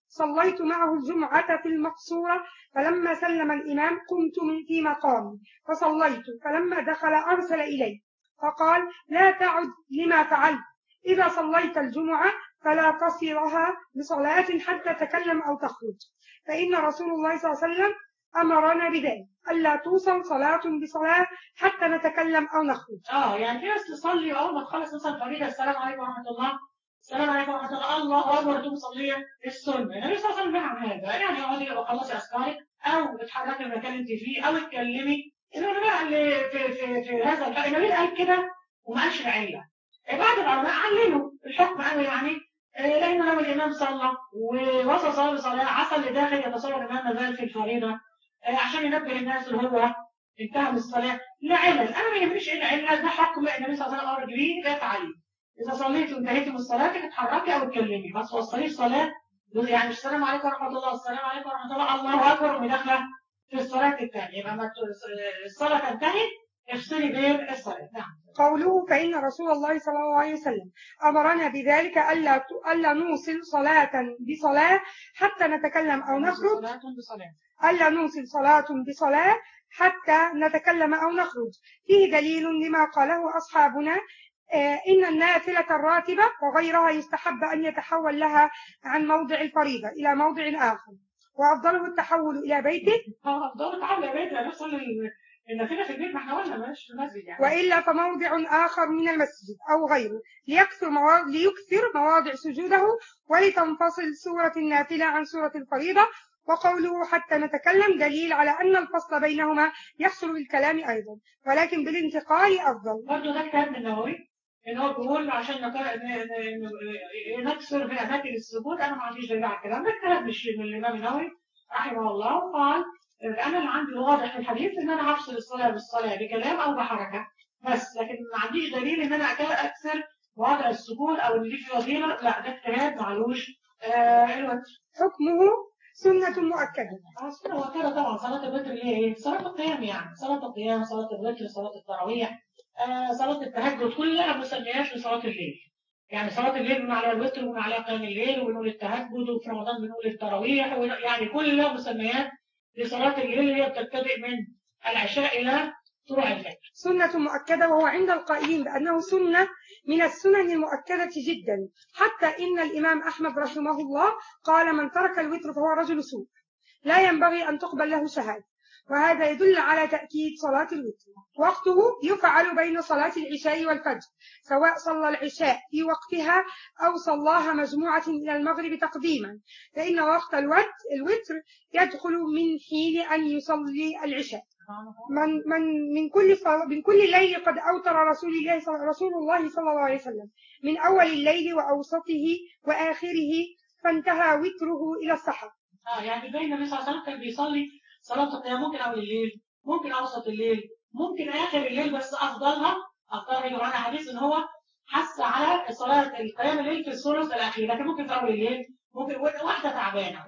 صليت معه الجمعة في المقصورة فلما سلم الإمام قمت من في مقامي فصليت فلما دخل أرسل إلي فقال لا تعد لما فعلت إذا صليت الجمعة فلا تصلها بصلاة حتى تكلم أو تخرج فإن رسول الله صلى الله عليه وسلم أمرنا بذلك ألا توصل صلاة بصلاة حتى نتكلم أو نخرج اه يعني في ناس تصلي اول ما تخلص مثلا فريضه السلام عليكم ورحمه الله السلام عليكم ورحمه الله الله اكبر تقوم مصليه السنه النبي صلى الله عليه وسلم نهى عن هذا يعني اقعدي وخلصي اذكارك او اتحركي من المكان اللي انت فيه او اتكلمي انما بقى اللي في في في هذا الحق النبي قال كده وما قالش العله بعض العلماء عللوا الحكم قالوا يعني آه، لان لو الامام صلى ووصل صلاه بصلاه عسى اللي داخل يتصور الامام ما زال في الفريضه آه، عشان ينبه الناس اللي هو انتهى من الصلاه لا علل انا ما يهمنيش ايه العله ده حكم النبي صلى الله عليه وسلم امر بيه لا تعليم اذا صليت وانتهيت من صلاتك اتحركي او اتكلمي بس وصليش صلاه يعني السلام عليكم ورحمه الله السلام عليكم ورحمه الله الله اكبر ومداخله في الصلاه الثانيه يبقى ما ت- الصلاه تنتهي افصلي بين الصلاه نعم قوله فإن رسول الله صلى الله عليه وسلم أمرنا بذلك ألا ألا نوصل صلاة بصلاة حتى نتكلم أو نخرج صلاه بصلاه ألا نوصل صلاة بصلاة حتى نتكلم أو نخرج فيه دليل لما قاله أصحابنا آه، إن النافلة الراتبة وغيرها يستحب أن يتحول لها عن موضع الفريضة إلى موضع آخر وأفضله التحول إلى بيته اه افضل تعالى يا بيت انا صلي النافله في البيت ما احنا قلنا مش في المسجد يعني وإلا فموضع آخر من المسجد أو غيره ليكثر مواضع, ليكثر مواضع سجوده ولتنفصل سورة النافلة عن سورة الفريضة وقوله حتى نتكلم دليل على أن الفصل بينهما يحصل بالكلام أيضا ولكن بالانتقال أفضل برضه ده كتاب من النووي ان هو بيقول عشان نك- ن- ن- ن- نكسر في اماكن السجود انا ما عنديش دليل على الكلام ده كتاب مش من الامام النووي رحمه الله وقال انا اللي عندي واضح في الحديث ان انا هفصل الصلاه بالصلاه بكلام او بحركه بس لكن ما عنديش دليل ان انا أك- اكسر وضع السجود او ان دي في فضيله لا ده اجتهاد معلوش آه الوتر حكمه سنة مؤكدة أصل هو كده طبعا صلاة الوتر اللي هي ايه؟ صلاة القيام يعني، صلاة القيام، صلاة الوتر، صلاة التراويح، آه صلاة التهجد كلها مسميات لصلاة الليل. يعني صلاة الليل بنقول عليها الوتر وبنقول عليها قيام الليل وبنقول التهجد وفي رمضان بنقول التراويح ون- يعني كلها مسميات لصلاة الليل اللي هي بتبتدئ من العشاء إلى طلوع الفجر. سنة مؤكدة وهو عند القائلين بأنه سنة من السنن المؤكدة جدا حتى إن الإمام أحمد رحمه الله قال من ترك الوتر فهو رجل سوء لا ينبغي أن تقبل له شهادة وهذا يدل على تأكيد صلاة الوتر وقته يفعل بين صلاة العشاء والفجر سواء صلى العشاء في وقتها أو صلاها مجموعة إلى المغرب تقديما فإن وقت الوتر, الوتر يدخل من حين أن يصلي العشاء من من من كل صل- من كل ليل قد أوتر رسول الله صلى رسول الله صلى الله عليه وسلم من أول الليل وأوسطه وآخره فانتهى وتره إلى السحر اه يعني زي النبي صلى الله عليه وسلم كان بيصلي صلاة القيام ممكن أول الليل، ممكن أوسط الليل، ممكن آخر الليل بس أفضلها أفضلها يجي معانا حديث إن هو حث على صلاة القيام الليل في الثلث الأخير، لكن ممكن في أول الليل، ممكن واحدة تعبانة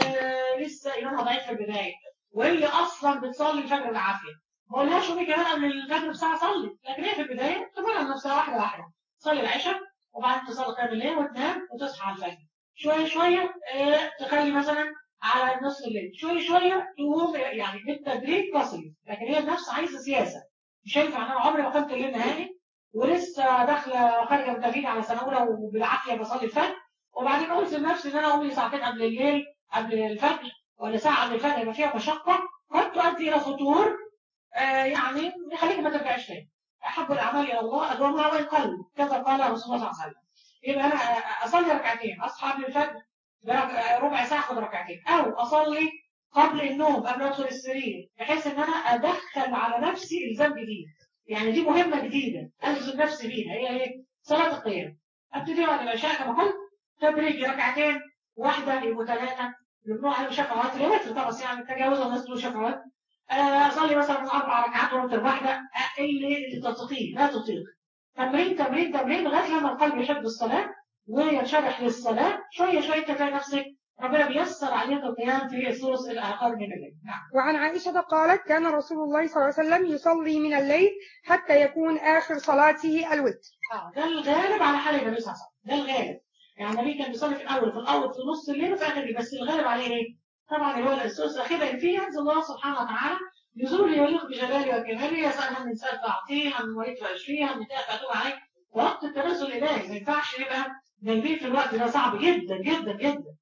ولسه إيمانها ضعيف في البداية، وهي أصلا بتصلي الفجر بالعافية. ما قولهاش قومي كمان قبل الفجر بساعة صلي، لكن هي في البداية تمرن نفسها واحدة واحدة، تصلي العشاء وبعدين تصلي قيام الليل وتنام وتصحى على الفجر. شوية شوية آه، تخلي مثلا على نص الليل شوية شوية تقوم يعني بالتدريج تصل لكن هي النفس عايزة سياسة مش هينفع انا عمري ما قمت الليل نهائي ولسه داخله خارجه من تمرين على سنه اولى وبالعافيه بصلي الفجر وبعدين قلت لنفسي ان انا اقوم لي ساعتين قبل الليل قبل الفجر ولا ساعه قبل الفجر يبقى فيها مشقه قد تؤدي الى فتور آه يعني يخليك ما ترجعش تاني احب الاعمال الى الله ادومها وان قل كذا قال رسول الله صلى الله عليه وسلم يبقى انا اصلي ركعتين اصحى قبل الفجر برك- ربع ساعه اخد ركعتين او اصلي قبل النوم قبل ما ادخل السرير بحيث ان انا ادخل على نفسي الزام جديد يعني دي مهمه جديده الزم نفسي بيها هي ايه صلاه القيام ابتدي بعد العشاء كما قلت تدريج ركعتين واحده يبقوا ثلاثه يبقوا على شفعات يا وتر طبعا يعني تجاوز الناس دول شفعات آه، اصلي مثلا اربع ركعات وتر واحده آه، اللي اللي تستطيع لا تطيق تمرين تمرين تمرين لغايه لما القلب يحب الصلاه وينشرح للصلاه شويه شويه تلاقي نفسك ربنا بيسر عليك القيام في الثلث الاخر من الليل نعم وعن عائشة قالت كان رسول الله صلى الله عليه وسلم يصلي من الليل حتى يكون آخر صلاته الوتر اه ده الغالب على حال النبي صلى الله عليه وسلم ده الغالب يعني النبي كان بيصلي في الاول في الاول في نص الليل وفي اخر الليل بس الغالب عليه ايه؟ طبعا اللي هو الثلث الاخير لان فيه ينزل الله سبحانه وتعالى نزول يليق بجلاله وكماله يسال عن الانسان فاعطيه عن مريض فاشفيه عن متاع فاتوب عليه وقت التنزل الالهي ما ينفعش يبقى جايبين في الوقت ده صعب جدا جدا جدا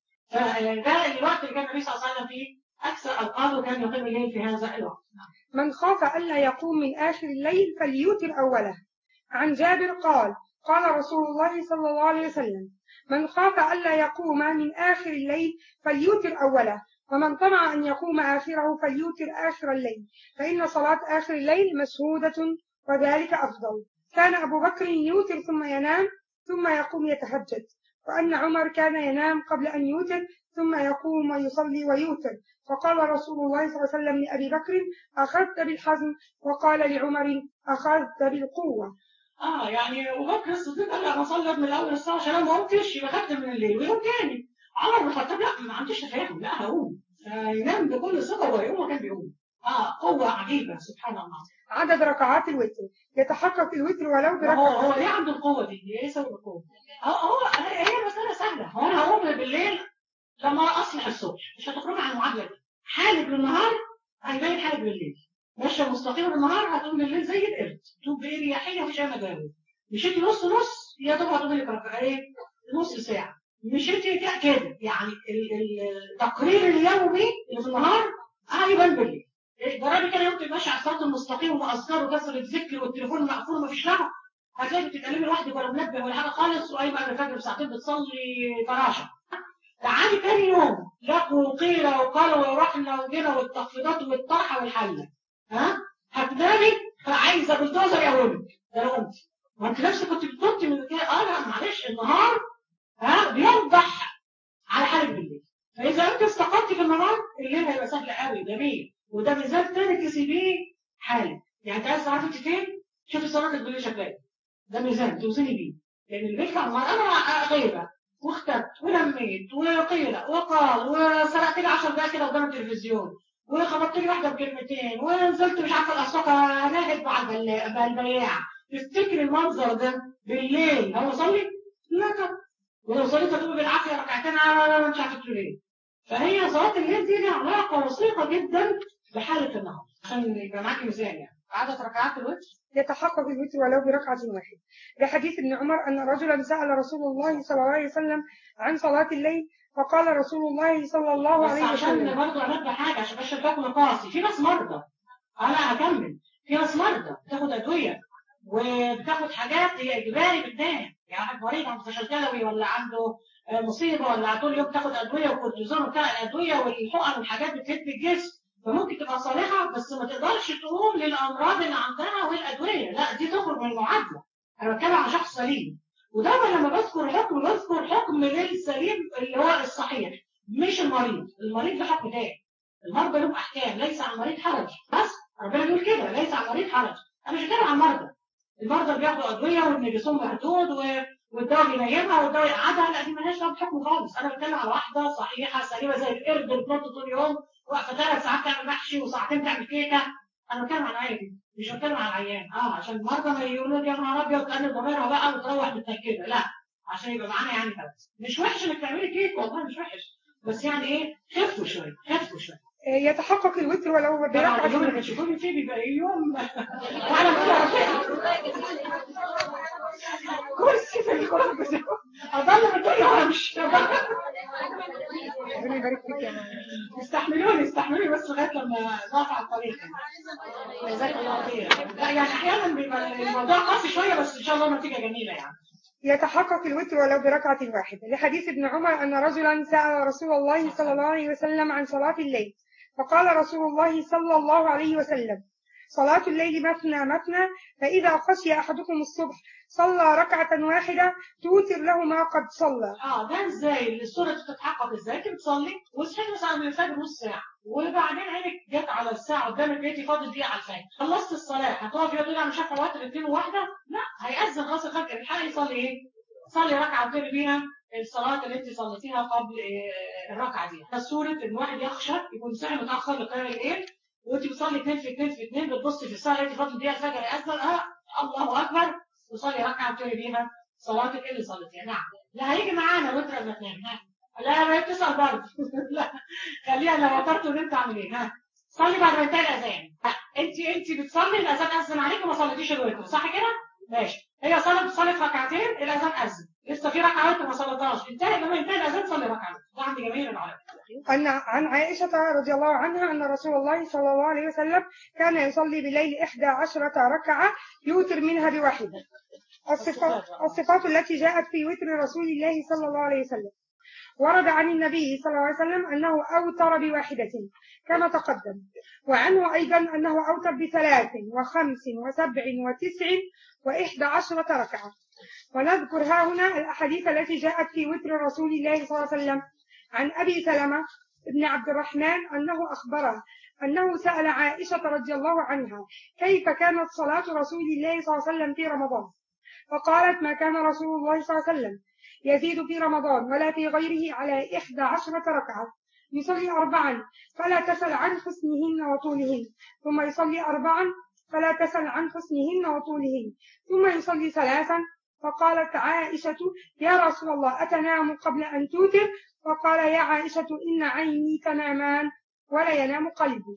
فده الوقت اللي كان النبي صلى الله عليه وسلم فيه اكثر اوقاته كان يقيم الليل في هذا الوقت من خاف ألا يقوم من آخر الليل فليوتر أوله عن جابر قال قال رسول الله صلى الله عليه وسلم من خاف ألا يقوم من آخر الليل فليوتر أوله ومن طمع أن يقوم آخره فليوتر آخر الليل فإن صلاة آخر الليل مشهودة وذلك أفضل كان أبو بكر يوتر ثم ينام ثم يقوم يتهجد وأن عمر كان ينام قبل أن يوتر ثم يقوم ويصلي ويوتر فقال رسول الله صلى الله عليه وسلم لأبي بكر أخذت بالحزم وقال لعمر أخذت بالقوة اه يعني ابو بكر الصديق قال انا اصلي من الاول الساعه عشان انا ما قمتش يبقى خدت من الليل ويوم تاني عمر بن الخطاب لا ما عنديش تفاهم لا هقوم فينام بكل ثقه ويقوم وكان بيقوم اه قوه عجيبه سبحان الله عدد ركعات الوتر يتحقق الوتر ولو هو بركعة هو ليه عنده القوه دي؟ ايه سبب القوه؟ هو هو هي هي مساله سهله هو انا هقوم بالليل لما اصلح الصبح مش هتخرج عن المعادله دي حالب بالنهار هيبين حالب بالليل ماشيه مستقيمه بالنهار هتقوم بالليل زي القرد تقوم باريحيه مفيش اي مجال مشيتي نص نص يا دوب هتقوم لك ركعة ايه نص ساعه مشيتي كده كده يعني ال- ال- التقرير اليومي اللي في النهار هيبان بالليل جربي كده يوم تبقى ماشي على الصراط المستقيم ومأذكار وكسر الذكر والتليفون مقفول ومفيش دعوه هتلاقي بتتكلمي لوحدك ولا منبه ولا حاجه خالص وقايمه قبل الفجر بساعتين بتصلي فراشه تعالي تاني يوم لقوا وقيل وقال ورحنا وجينا والتخفيضات والطرحه والحله ها هتنامي عايزه بلدوزر يقومك ده لو قمت ما انت نفسك كنت بتنطي من كده اه لا معلش النهار ها بيوضح على حالك بالليل فاذا انت استقمت في النهار الليل هيبقى سهل قوي جميل وده ميزان تاني تسيبيه حالك يعني انت عايز تعرفي انت فين شوفي صلاتك بالليل شكلها إيه. ده ميزان توزني بيه لان اللي بيدفع النهار انا غيبه واختبت ولميت وقيل وقال وسرقت لي 10 دقايق كده قدام التلفزيون وخبطت لي واحده بكلمتين ونزلت مش عارفه الاسواق ناهد مع البل- مع البياع تفتكر المنظر ده بالليل هو صلي؟ لا طبعا ولو صليت هتقوم بالعافيه ركعتين على مش عارفه تقول ايه فهي صلاه الليل دي لها علاقه وثيقه جدا بحاله النهار عشان يبقى معاكي ميزان يعني عدد ركعات الوتر يتحقق الوتر ولو بركعة واحدة لحديث ابن عمر أن رجلا سأل رسول الله صلى الله عليه وسلم عن صلاة الليل فقال رسول الله صلى الله بس عليه عشان وسلم برضه انبه حاجه عشان بس تاكل نقاصي في ناس مرضى انا هكمل في ناس مرضى بتاخد ادويه وبتاخد حاجات هي اجباري بتنام يعني واحد مريض عنده فشل كلوي ولا عنده آه، مصيبه ولا طول اليوم تاخد ادويه وكورتيزون وبتاع الادويه والحقن والحاجات بتهد الجسم فممكن تبقى صالحه بس ما تقدرش تقوم للامراض اللي عندها والادويه لا دي تخرج من المعادله انا بتكلم عن شخص سليم ودايما لما بذكر حكم بذكر حكم للسليم اللي هو الصحيح مش المريض المريض له حكم تاني المرضى لهم احكام ليس على المريض حرج بس ربنا بيقول كده ليس على المريض حرج انا مش بتكلم عن المرضى المرضى اللي بياخدوا ادويه وان جسمهم مهدود و... والدواء بينيمها والدواء يقعدها لا دي مالهاش دعوه بحكم خالص انا بتكلم على واحده صحيحه سليمه زي القرد اللي بتنط طول اليوم واقفه ثلاث ساعات تعمل محشي وساعتين تعمل كيكه انا بتكلم عن العيان دي مش بتكلم عن العيان اه عشان المرضى ما يقولوا لك يا نهار ابيض تقلب ضميرها بقى وتروح متنكده لا عشان يبقى معانا يعني خلاص مش وحش انك تعملي كيك والله مش وحش بس يعني ايه خفوا شويه خفوا شويه يتحقق الوتر ولو طبعا بركعة اليوم اللي واحدة بتشوفوني فيه بيبقى يوم وانا بقول كرسي في الكرسي اضل بالدنيا وانا مش ربنا يبارك فيك يا ماما استحملوني استحملوني بس لغايه لما نقف على الطريق يعني. جزاك الله خير لا يعني احيانا بيبقى الموضوع قاسي شويه بس ان شاء الله نتيجه جميله يعني يتحقق الوتر ولو بركعة واحدة لحديث ابن عمر أن رجلا سأل رسول الله صلى الله عليه وسلم عن صلاة الليل فقال رسول الله صلى الله عليه وسلم صلاة الليل مثنى مثنى فإذا خشي أحدكم الصبح صلى ركعة واحدة توتر له ما قد صلى اه ده ازاي الصوره دي بتتحقق ازاي انت بتصلي وصحيت مثلا من الفجر نص ساعه وبعدين عينك جت على الساعه قدامك بقيتي فاضل دقيقه على الفجر خلصت الصلاه هتقفي تقولي انا مش عارفه وقت الاثنين وواحده لا هيأذن خلاص الفجر الحق يصلي ايه؟ صلي ركعه وتقري بيها الصلاه اللي انت صليتيها قبل آه، الركعه دي ده صوره ان واحد يخشى يكون صاحي متاخر لقيام الليل وانت بتصلي اثنين في اثنين في اثنين بتبصي في الساعه لقيتي فاضل دقيقه الفجر يأذن اه الله اكبر وصلي ركعه وتقري بيها صلاتك اللي صليتيها نعم لا هيجي معانا وتر لما تنام ها لا ما بتسال برضه لا خليها لو وترت انت اعمل ايه ها صلي بعد ما ينتهي الاذان انت انت بتصلي الاذان اذن عليك وما صليتيش الوتر صح كده ماشي هي صلت صلت ركعتين الاذان اذن لسه في ركعه وتر ما صليتهاش انتهى لما ينتهي الاذان صلي ركعه ده عند جميع العلماء أن عن عائشة رضي الله عنها أن رسول الله صلى الله عليه وسلم كان يصلي بالليل إحدى عشرة ركعة يوتر منها بواحدة الصفات, الصفات التي جاءت في وتر رسول الله صلى الله عليه وسلم ورد عن النبي صلى الله عليه وسلم أنه أوتر بواحدة كما تقدم وعنه أيضا أنه أوتر بثلاث وخمس وسبع وتسع وإحدى عشرة ركعة ونذكر ها هنا الأحاديث التي جاءت في وتر رسول الله صلى الله عليه وسلم عن أبي سلمة بن عبد الرحمن أنه أخبره أنه سأل عائشة رضي الله عنها كيف كانت صلاة رسول الله صلى الله عليه وسلم في رمضان فقالت ما كان رسول الله صلى الله عليه وسلم يزيد في رمضان ولا في غيره على إحدى عشرة ركعة يصلي أربعا فلا تسل عن حسنهن وطولهن ثم يصلي أربعا فلا تسل عن حسنهن وطولهن ثم يصلي ثلاثا فقالت عائشة يا رسول الله أتنام قبل أن توتر فقال يا عائشة إن عيني تنامان ولا ينام قلبي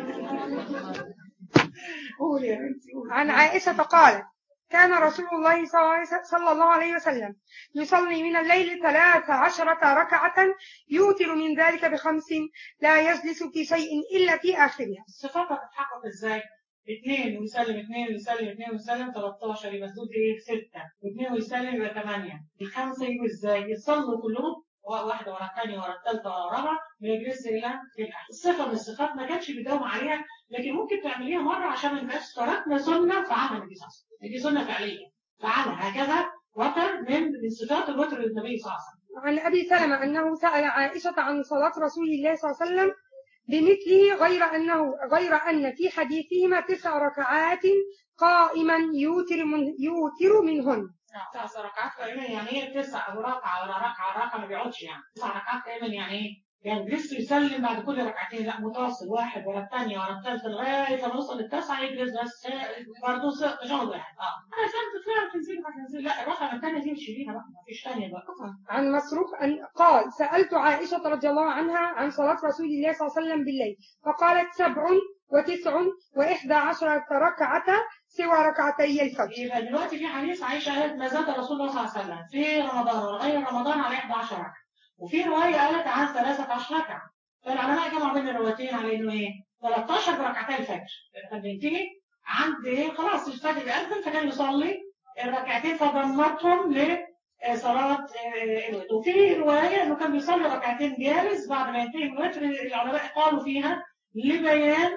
قول يا بنتي قول. عن عائشة قالت كان رسول الله صلى الله عليه وسلم يصلي من الليل ثلاث عشرة ركعة يوتر من ذلك بخمس لا يجلس في شيء إلا في آخرها الصفات هتتحقق ازاي؟ اثنين ويسلم اثنين ويسلم اثنين ويسلم 13 يبقى سدود ايه؟ ستة واثنين ويسلم يبقى ثمانية الخمسة يجوا ازاي؟ يصلوا كلهم واحدة ورا الثانية ورا الثالثة ورا الرابعة ما يجلس إلا في الآخر الصفة من الصفات ما كانش بيداوم عليها لكن ممكن تعمليها مرة عشان ما نبقاش تركنا سنة فعلها النبي صلى الله عليه وسلم دي سنة فعلية فعلها هكذا وتر من من صفات الوتر للنبي صلى الله عليه وسلم عن أبي سلمة أنه سأل عائشة عن صلاة رسول الله صلى الله عليه وسلم بمثله غير أنه غير أن في حديثهما تسع ركعات قائما يوتر من يوتر منهن تسع ركعات تقريبا يعني ايه تسع ركعة ولا ركعة ركعة ما بيقعدش يعني تسع ركعات تقريبا يعني ايه يعني لسه يسلم بعد كل ركعتين لا متواصل واحد ورا الثانية ورا الثالثة لغاية ما نوصل للتسعة يجلس بس برضه تشهد واحد اه انا سألت فيها تنزيل ما تنزيل لا الركعة الثانية دي مش شديدة بقى ما فيش ثانية بقى عن مسروق أن قال سألت عائشة رضي الله عنها عن صلاة رسول الله صلى الله عليه وسلم بالليل فقالت سبع وتسع وإحدى عشرة ركعة سوى ركعتي الفجر يبقى دلوقتي في حديث عائشة قالت ما زاد رسول الله صلى الله عليه وسلم في رمضان وغير رمضان على 11 ركعة وفي رواية قالت عن 13 ركعة فالعلماء جمعوا بين الروايتين على انه ايه 13 بركعتي الفجر كان بينتهي عند ايه خلاص الفجر بيأذن فكان يصلي الركعتين فضمتهم لصلاة الوتر وفي رواية انه كان بيصلي ركعتين جالس بعد ما ينتهي من الوتر العلماء قالوا فيها لبيان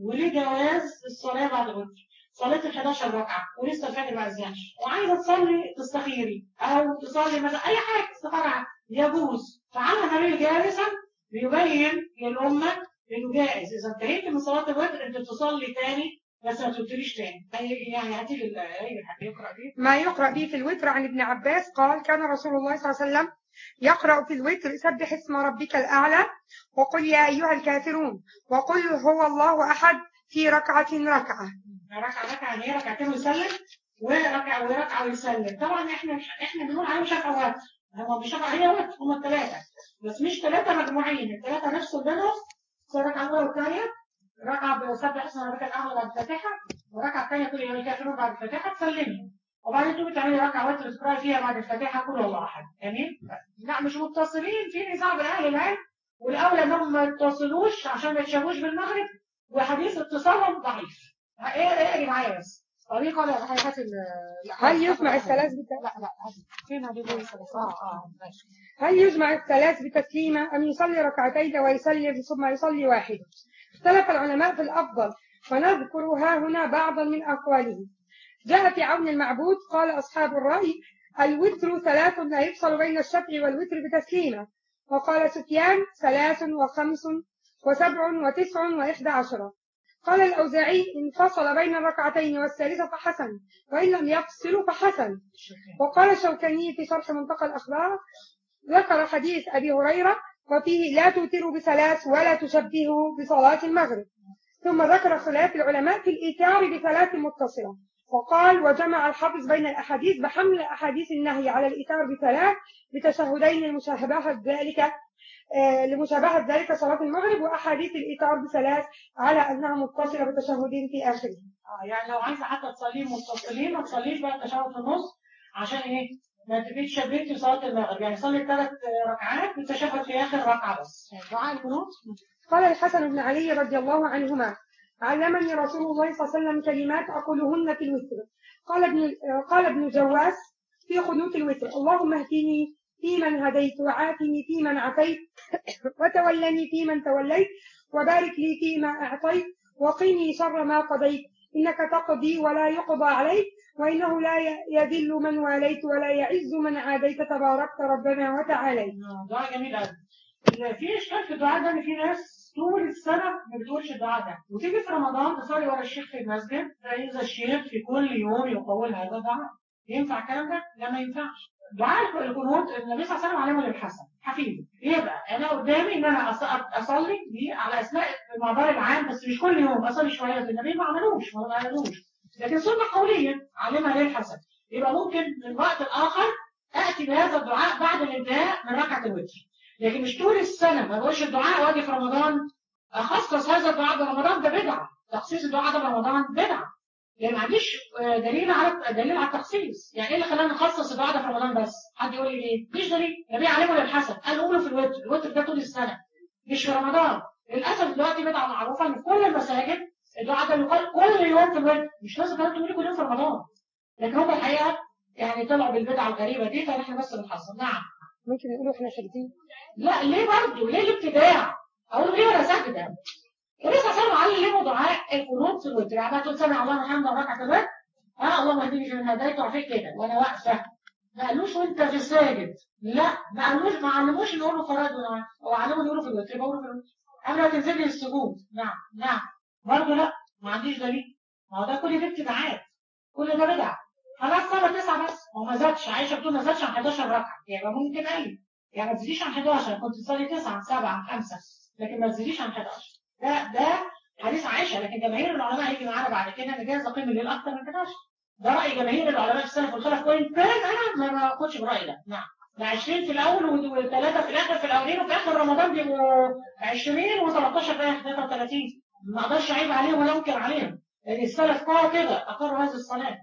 ولجواز الصلاة بعد الوتر صليت ال 11 ركعة ولسه الفجر ما أذنش وعايزة تصلي تستخيري أو تصلي مثلا أي حاجة استخارة يجوز فعلى النبي جالسا بيبين للأمة إنه جائز إذا انتهيت من صلاة الوتر أنت تصلي تاني بس ما تبتديش تاني يعني هتيجي هيجي الحد يقرأ دي ما يقرأ به في الوتر عن ابن عباس قال كان رسول الله صلى الله عليه وسلم يقرأ في الوتر سبح اسم ربك الأعلى وقل يا أيها الكافرون وقل هو الله أحد في ركعة ركعة ركعة ركعة هي ركعتين ويسلم وركعة وركعة ويسلم طبعا احنا مش احنا بنقول عليهم شفعة وتر هم مش شفعة هي وتر هم الثلاثة بس مش ثلاثة مجموعين الثلاثة نفس بينهم الركعة الأولى والثانية ركعة بسبح اسم ربك الأعلى بعد الفاتحة والركعة الثانية كل يوم الكافرون بعد الفاتحة تسلمي وبعدين تقومي تعملي ركعة وتر تقراي فيها بعد الفاتحة كل الله أحد جميل لا مش متصلين في نزاع بين أهل العلم والأولى إنهم ما يتصلوش عشان ما يتشابهوش بالمغرب وحديث اتصالهم ضعيف ايه ايه معايا بس طريقة ولا هات ال هل يجمع الثلاث بت... لا لا هات فين هذه اه اه ماشي هل يجمع الثلاث بتسليمة أم يصلي ركعتين ويسلم ثم يصلي واحد اختلف العلماء في الأفضل ونذكر ها هنا بعضا من أقوالهم جاء في عون المعبود قال أصحاب الرأي الوتر ثلاث لا يفصل بين الشفع والوتر بتسليمة وقال سفيان ثلاث وخمس وسبع وتسع وإحدى عشرة قال الأوزاعي انفصل بين الركعتين والثالثة فحسن وإن لم يفصل فحسن وقال الشوكاني في شرح منطقة الأخبار ذكر حديث أبي هريرة وفيه لا توتروا بثلاث ولا تشبهوا بصلاة المغرب ثم ذكر خلاف العلماء في الإيتار بثلاث متصلة وقال وجمع الحافظ بين الأحاديث بحمل أحاديث النهي على الإيثار بثلاث بتشهدين لمشابهة ذلك آه، لمشابهة ذلك صلاة المغرب وأحاديث الإيثار بثلاث على أنها متصلة بتشهدين في آخره اه يعني لو عايزه حتى تصليه متصلين ما تصليش بقى التشهد في النص عشان ايه ما تبقيش شبيتي صلاه المغرب يعني صلي ثلاث ركعات والتشهد في اخر ركعه بس يعني دعاء القنوت قال الحسن بن علي رضي الله عنهما علمني رسول الله صلى الله عليه وسلم كلمات أقولهن في الوتر قال ابن قال ابن جواس في قنوت الوتر اللهم اهدني فيمن هديت وعافني فيمن عافيت وتولني فيمن توليت وبارك لي فيما أعطيت وقني شر ما قضيت إنك تقضي ولا يقضى عليك وإنه لا يذل من واليت ولا يعز من عاديت تباركت ربنا وتعاليت آه، دعاء جميل قوي في اشكال في الدعاء ده ان في ناس طول السنه ما بتقولش الدعاء ده وتيجي في رمضان تصلي ورا الشيخ في المسجد فاذا الشيخ في كل يوم يقول هذا الدعاء ينفع الكلام ده؟ لا ما ينفعش دعاء القنوت النبي صلى الله عليه وسلم علمه للحسن حفيده يبقى انا قدامي ان انا أص- اصلي دي على اسماء المقدار العام بس مش كل يوم اصلي شويه النبي ما عملوش ما عملوش لكن سنه قوليه علمها للحسن يبقى ممكن من وقت الاخر اتي بهذا الدعاء بعد الانتهاء من ركعه الوتر لكن مش طول السنه ما بقولش الدعاء واجي في رمضان اخصص هذا الدعاء برمضان ده بدعه تخصيص الدعاء ده برمضان بدعه يعني ما عنديش آه، دليل على دليل على التخصيص يعني ايه اللي خلانا نخصص الدعاء ده في رمضان بس حد يقول لي ليه مفيش دليل النبي علمه للحسن قال قوله في الوتر الوتر ده طول السنه مش في رمضان للاسف دلوقتي بدعه معروفه ان في كل المساجد الدعاء ده يقال كل يوم في الوتر مش لازم كمان تقولي كل يوم في رمضان لكن هم الحقيقه يعني طلعوا بالبدعه الغريبه دي فنحن بس بنحصل نعم ممكن نقوله احنا ساجدين لا ليه برضه ليه الابتداع اقول ليه وانا ساجده النبي صلى الله عليه وسلم علمه دعاء القنوت في الوتر يعني تقول سمع الله الحمد ركعه الوتر اه اللهم اهدني فيمن هديت وعافيت كده وانا واقفه ما قالوش وانت في الساجد لا ما قالوش ما علموش ان يقولوا فرائض ونوافل هو علموا يقولوا في الوتر يبقى يقولوا في الوتر قبل ما تنزل لي السجود نعم نعم برضه لا ما عنديش دليل ما هو ده كل ده ابتداعات كل ده بدع خلاص صلى تسعه بس هو ما زادش عائشه بتقول ما زادش عن 11 ركعه يبقى ممكن قليل يعني ما تزيديش عن 11 كنت تصلي 9 7 5 لكن ما تزيديش عن 11 ده ده حديث عائشه لكن جماهير العلماء هيجي معانا بعد كده ان جايز اقيم الليل اكتر من 11 ده راي جماهير العلماء في السلف والخلف وان كان انا ما ما باخدش برايي ده نعم ده 20 في الاول وثلاثه في الاخر في الاولين وفي اخر رمضان بيبقوا 20 و13 في الاخر 33 ما اقدرش اعيب عليهم ولا انكر عليهم لان السلف قالوا كده اقروا هذه الصلاه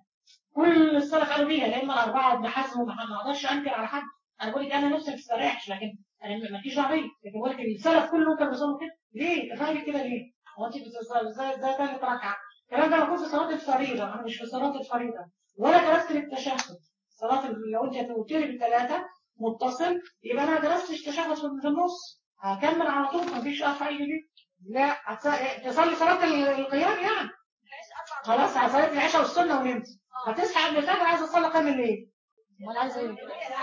كل السلف قالوا بيها الائمه الاربعه وابن حزم ومحمد ما اقدرش انكر على حد انا بقول لك انا نفسي ما تستريحش لكن انا ما فيش دعوه بيا لكن بقول لك السلف كله كانوا بيصلوا كده ليه؟ الراجل كده ليه؟ هو انت بتصلي ازاي ازاي ثالث ركعه؟ الكلام ده لو كنت في صلاه الفريضه انا مش في صلاه الفريضه ولا درست التشهد صلاه ال- لو انت هتوتري بالثلاثه متصل يبقى انا درست التشهد في النص هكمل على طول مفيش اخ اي جديد لا هتص- تصلي صلاه ال- القيام يعني خلاص هصلي العشاء والسنه ونمت هتصحى قبل الفجر عايزه اصلي قيام الليل امال عايزه ايه؟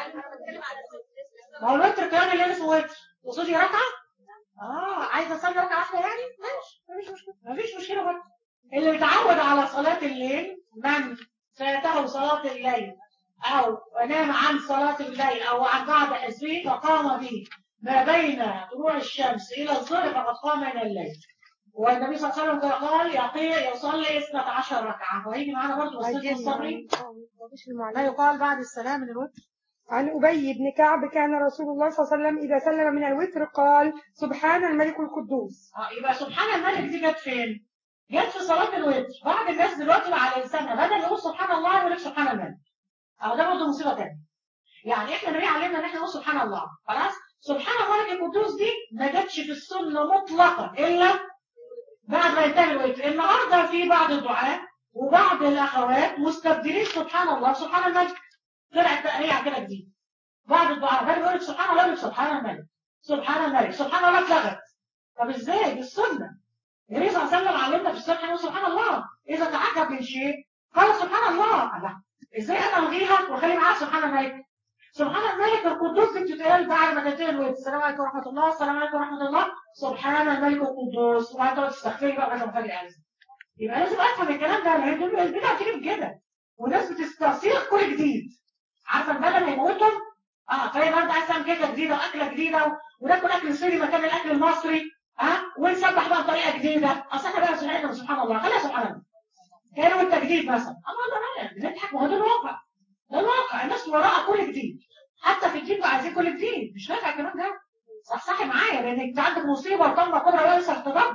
ما هو الوتر قيام الليل اسمه وتر وصلي ركعه اه عايزه اصلي ركعه واحده يعني ماشي مفيش مشكله مفيش مشكله برضه اللي متعود على صلاه الليل من فاته صلاه الليل او نام عن صلاه الليل او عن بعد حزبه فقام به ما بين طلوع الشمس الى الظهر فقد قام من الليل والنبي صلى الله عليه وسلم قال يقي يصلي 12 ركعه وهيجي معانا برضه بس عايزين الصبري آه، مفيش ما المعلومة. يقال بعد السلام من الوتر عن أبي بن كعب كان رسول الله صلى الله عليه وسلم إذا سلم من الوتر قال سبحان الملك القدوس اه يبقى سبحان الملك دي جت فين؟ جت في صلاة الوتر بعض الناس دلوقتي بقى على لسانها بدل يقول سبحان الله يقول لك سبحان الملك اه ده برضه مصيبة تانية يعني احنا النبي علمنا ان احنا نقول سبحان الله خلاص سبحان الملك القدوس دي ما جاتش في السنة مطلقا الا بعد ما ينتهي الوتر النهارده في بعض الدعاء وبعض الاخوات مستبدلين سبحان الله سبحان الملك طلعت تقريع كده جديد بعض الدعاء بدل يقول لك سبحان الله يقول لك سبحان الملك سبحان الملك سبحان الله اتلغت طب ازاي دي السنه النبي صلى الله عليه وسلم علمنا في السنه يقول سبحان الله اذا تعجب من شيء قال سبحان الله الله ازاي انا الغيها واخلي معاها سبحان الملك سبحان الملك القدوس دي بتتقال بعد ما تنتهي الوقت السلام عليكم ورحمه الله السلام عليكم ورحمه الله سبحان الملك القدوس وبعد تقعد تستغفري بقى لغايه ما الفجر يأذن يبقى لازم افهم الكلام ده لان دول البدع بتيجي بكده وناس بتستسيغ كل جديد عارفه البلد هيموتهم اه فهي برضه عايز تعمل كيكه جديده واكله جديده و- وناكل اكل سوري مكان الاكل المصري ها ونسبح بقى بطريقه جديده اصل احنا بقى سبحان سبحان الله خليها سبحان الله كانوا التجديد مثلا اما ده بنضحك ما هو ده الواقع ده الواقع الناس وراء كل جديد حتى في الدين بقى عايزين كل جديد مش نافع الكلام ده صحصحي معايا لان انت عندك مصيبه وطلبه قدره وليس التدبر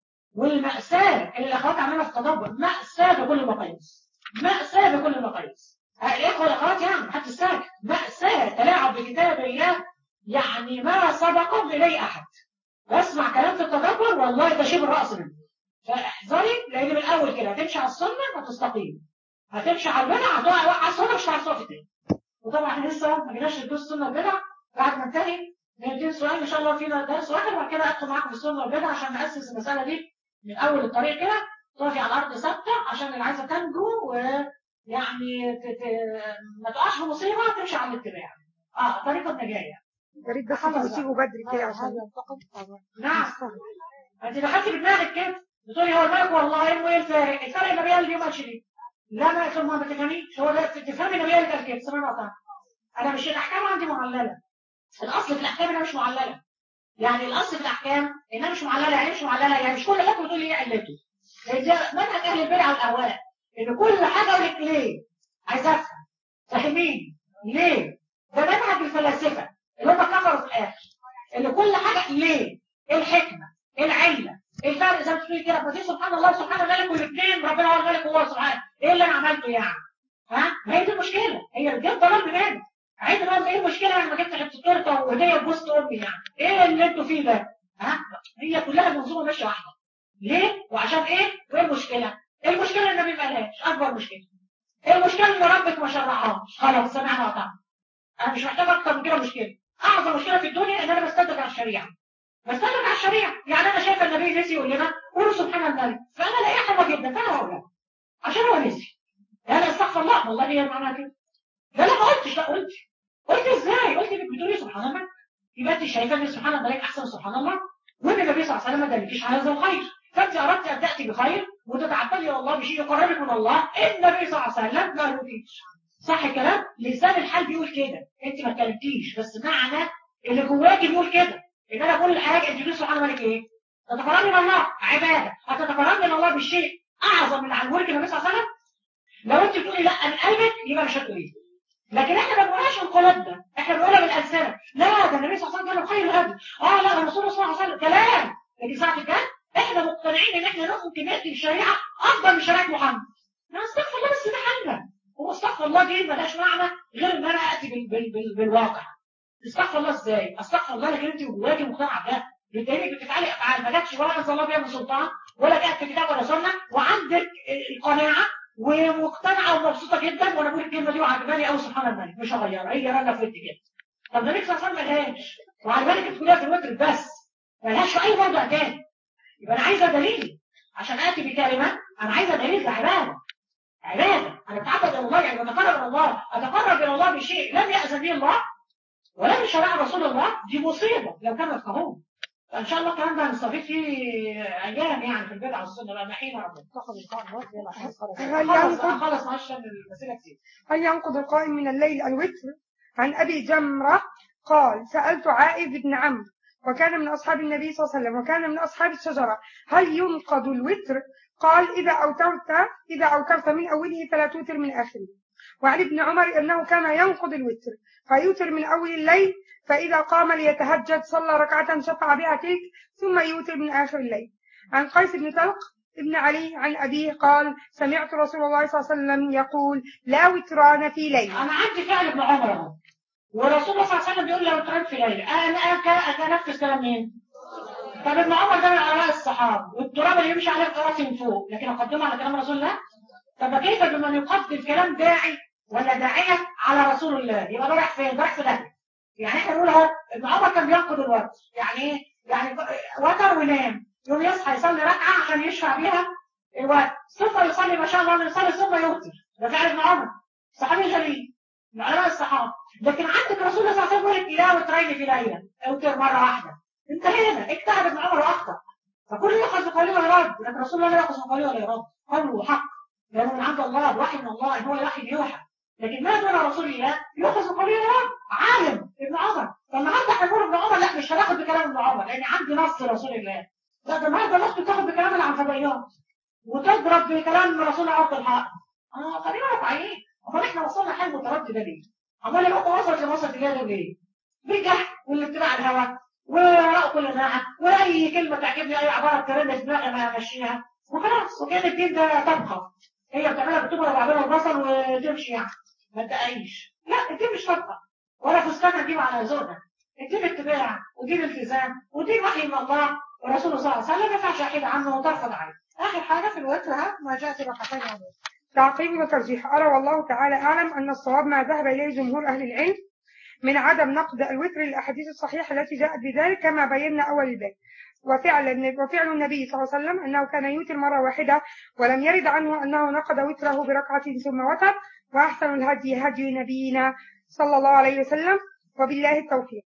والمأساة اللي الاخوات عملوها في التدبر مأساة بكل المقاييس مأساة بكل المقاييس الاخوه والاخوات يعني حتى الساكت مأساة تلاعب بكتاب الله يعني ما سبقهم اليه احد بسمع كلام في التدبر والله ده شبه الراس منه فاحذري لان من الاول كده هتمشي على السنه هتستقيم هتمشي على البدع هتقع على السنه مش هتعرف تقف تاني وطبعا احنا لسه ما جيناش ندوس السنه والبدع بعد ما انتهي ندين سؤال ان شاء الله فينا درس واحد وبعد كده ادخل معاكم في السنه والبدع عشان ناسس المساله دي من اول الطريق كده تقفي على الارض ثابته عشان اللي عايزه تنجو ويعني ت- ت- ما تقعش في مصيبه تمشي على الاتباع اه طريقه النجاه يعني. يا ريت بس خلاص تسيبه بدري كده عشان نعم انت دخلتي بدماغك كده بتقولي هو الملك والله وايه الفارق؟ الفرق النبي قال لي ما قالش ليه؟ لا ما ثم ما تفهميش هو ده تفهمي النبي قال قال كده سمعنا وطعنا انا مش الاحكام عندي معلله الاصل في الاحكام انها مش معلله يعني الاصل في الاحكام انها مش معلله يعني مش معلله يعني مش كل حكم تقول لي ايه علته لان ده منهج اهل البدع والاهواء ان كل حاجه اقول لك ليه؟ عايز افهم فاهمين ليه؟ ده منهج الفلاسفه اللي هم كفروا في الاخر اللي كل حاجه ليه؟ ايه الحكمه؟ ايه العله؟ ايه الفرق زي ما تقولي كده فدي سبحان الله سبحان الملك والاثنين ربنا هو الملك وهو سبحانه ايه اللي انا عملته يعني؟ ها؟ ما هي دي المشكله هي الجد ضلال بجد عايز بقى ايه المشكله انا ما جبت حته تورته وهديه بوست امي يعني ايه اللي انتوا فيه ده؟ ها؟ هي كلها منظومه ماشيه واحده ليه؟ وعشان ايه؟ وايه المشكله؟ ايه المشكله ان النبي ما قالهاش؟ اكبر مشكله ايه المشكله ان ربك ما شرعهاش؟ خلاص سمعنا وطعنا انا مش محتاج اكتر من كده مشكله اعظم مشكله في الدنيا ان انا بستدرك على الشريعه بستدرك على الشريعه يعني انا شايفه النبي نسي يقول لنا قولوا سبحان الملك فانا الاقيها حلوه جدا فانا هقولها عشان هو نسي انا استغفر الله والله هي معناها كده لا لا ما قلتش لا قلت قلت ازاي قلت انك بتقولي سبحان الله يبقى انت شايفه ان سبحان الملك احسن من سبحان الله وان النبي صلى الله عليه وسلم ما دلكيش على هذا الخير فانت اردت ان تاتي بخير وتتعبدي الى الله بشيء يقربك من الله النبي صلى الله عليه وسلم ما قالوكيش صح الكلام لسان الحال بيقول كده انت ما اتكلمتيش بس معنى اللي جواكي بيقول كده ان انا بقول الحاجه انت بتقولي سبحان الملك ايه تتقربي من الله عباده هتتقربي من الله بالشيء اعظم من علمك النبي صلى الله عليه وسلم لو انت بتقولي لا من قلبك يبقى مش هتقولي لكن احنا ما بنقولهاش من قلوبنا احنا بنقولها بالالسنه لا ده النبي صلى الله عليه وسلم كان خير الهدي اه لا الرسول صلى الله عليه وسلم كلام لكن ساعه الجد احنا مقتنعين ان احنا ممكن ناتي بشريعه افضل من شريعه محمد لا استغفر الله بس ده حالنا هو استغفر الله دي ملهاش معنى غير ان انا اتي بال بال بال بالواقع استغفر الله ازاي استغفر الله لكن انت جواكي مقتنعه بده بالتالي بتفعلي افعال ما جاتش ولا انزل الله بها من سلطان ولا جاءت في كتاب ولا سنه وعندك القناعه ومقتنعه ومبسوطه جدا وانا بقول الكلمه دي وعجباني قوي سبحان الملك مش هغيرها هي رنه في ودي كده طب النبي صلى الله عليه وسلم ملهاش وعجباني تقوليها في الوتر بس ملهاش في اي موضع تاني يبقى انا عايزه دليل عشان اتي بكلمه انا عايزه دليل لعباده عباده انا بتعبد الى الله يعني بتقرب الى الله اتقرب الى الله بشيء لم ياذن به الله ولم شرع رسول الله دي مصيبه لو كان مفهوم فان شاء الله الكلام ده هنستفيد فيه ايام يعني في البدع والسنه بقى محين ربنا تاخد القائم يلا خلاص هل خلص ينقض خلص معلش عشان المسألة كتير هل ينقض القائم من الليل الوتر عن أبي جمرة قال سألت عائذ بن عمرو وكان من أصحاب النبي صلى الله عليه وسلم وكان من أصحاب الشجرة هل ينقض الوتر قال إذا أوترت إذا أوترت من أوله فلا توتر من آخره وعن ابن عمر أنه كان ينقض الوتر فيوتر من أول الليل فإذا قام ليتهجد صلى ركعة شفع بها تلك ثم يوتر من آخر الليل عن قيس بن طلق ابن علي عن أبيه قال سمعت رسول الله صلى الله عليه وسلم يقول لا وتران في ليل انا عندي فعل ابن عمر اهو ورسول الله صلى الله عليه وسلم بيقول لو ترد في ليله انا أك- اتنفس كلام مين؟ طب ابن عمر ده من اراء الصحابه والتراب اللي يمشي عليه راسي من فوق لكن اقدمه على كلام رسول الله طب كيف بمن يقدم كلام داعي ولا داعيه على رسول الله يبقى ده رايح فين؟ ده رايح في داهيه يعني احنا نقول اهو ابن عمر كان بينقض الوتر يعني ايه؟ يعني وتر وينام يوم يصحى يصلي ركعه عشان يشفع بيها الوتر ثم يصلي ما شاء الله يصلي ثم يوتر ده فعل ابن عمر صحابي جليل من علماء الصحابه لكن عندك رسول الله صلى الله عليه وسلم يقول لك لا وترين في ليله اوتر مره واحده انت هنا اجتهد ابن عمر واخطا فكل ياخذ بقوله ويرد لكن رسول الله لا ياخذ بقوله ولا يرد قوله حق لانه من عند الله بوحي من الله ان هو الوحي يوحى لكن ما دون رسول الله ياخذ بقوله ويرد عالم ابن عمر فالنهارده احنا نقول ابن عمر لا مش هناخد بكلام ابن عمر لان عندي نص رسول الله لا ده النهارده الاخت تاخد بكلام العنصريات وتضرب بكلام رسول عبد الحق اه خلينا واقعيين امال احنا وصلنا حال متردد ده ليه؟ امال الامه وصلت لوصلت اليها ده ليه؟ بالجهل والاتباع الهوى وراء كل ناعم واي كلمه تعجبني اي عباره ترند في دماغي ما امشيها وخلاص وكان الدين ده طبخه هي بتعملها بتبقى بعدها البصل وتمشي يعني ما تدققيش لا الدين مش طبخه ولا فستانه دي على زوجها الدين اتباع ودين التزام ودين وحي من الله ورسوله صلى الله عليه وسلم ما ينفعش احيد عنه وترفض عنه اخر حاجه في الوتر ها ما جاء في ركعتين عنه تعقيب وترجيح أرى والله تعالى أعلم أن الصواب ما ذهب إليه جمهور أهل العلم من عدم نقد الوتر للأحاديث الصحيحة التي جاءت بذلك كما بينا أول الباب وفعل وفعل النبي صلى الله عليه وسلم أنه كان يوتر مرة واحدة ولم يرد عنه أنه نقد وتره بركعة ثم وتر وأحسن الهدي هدي نبينا صلى الله عليه وسلم وبالله التوفيق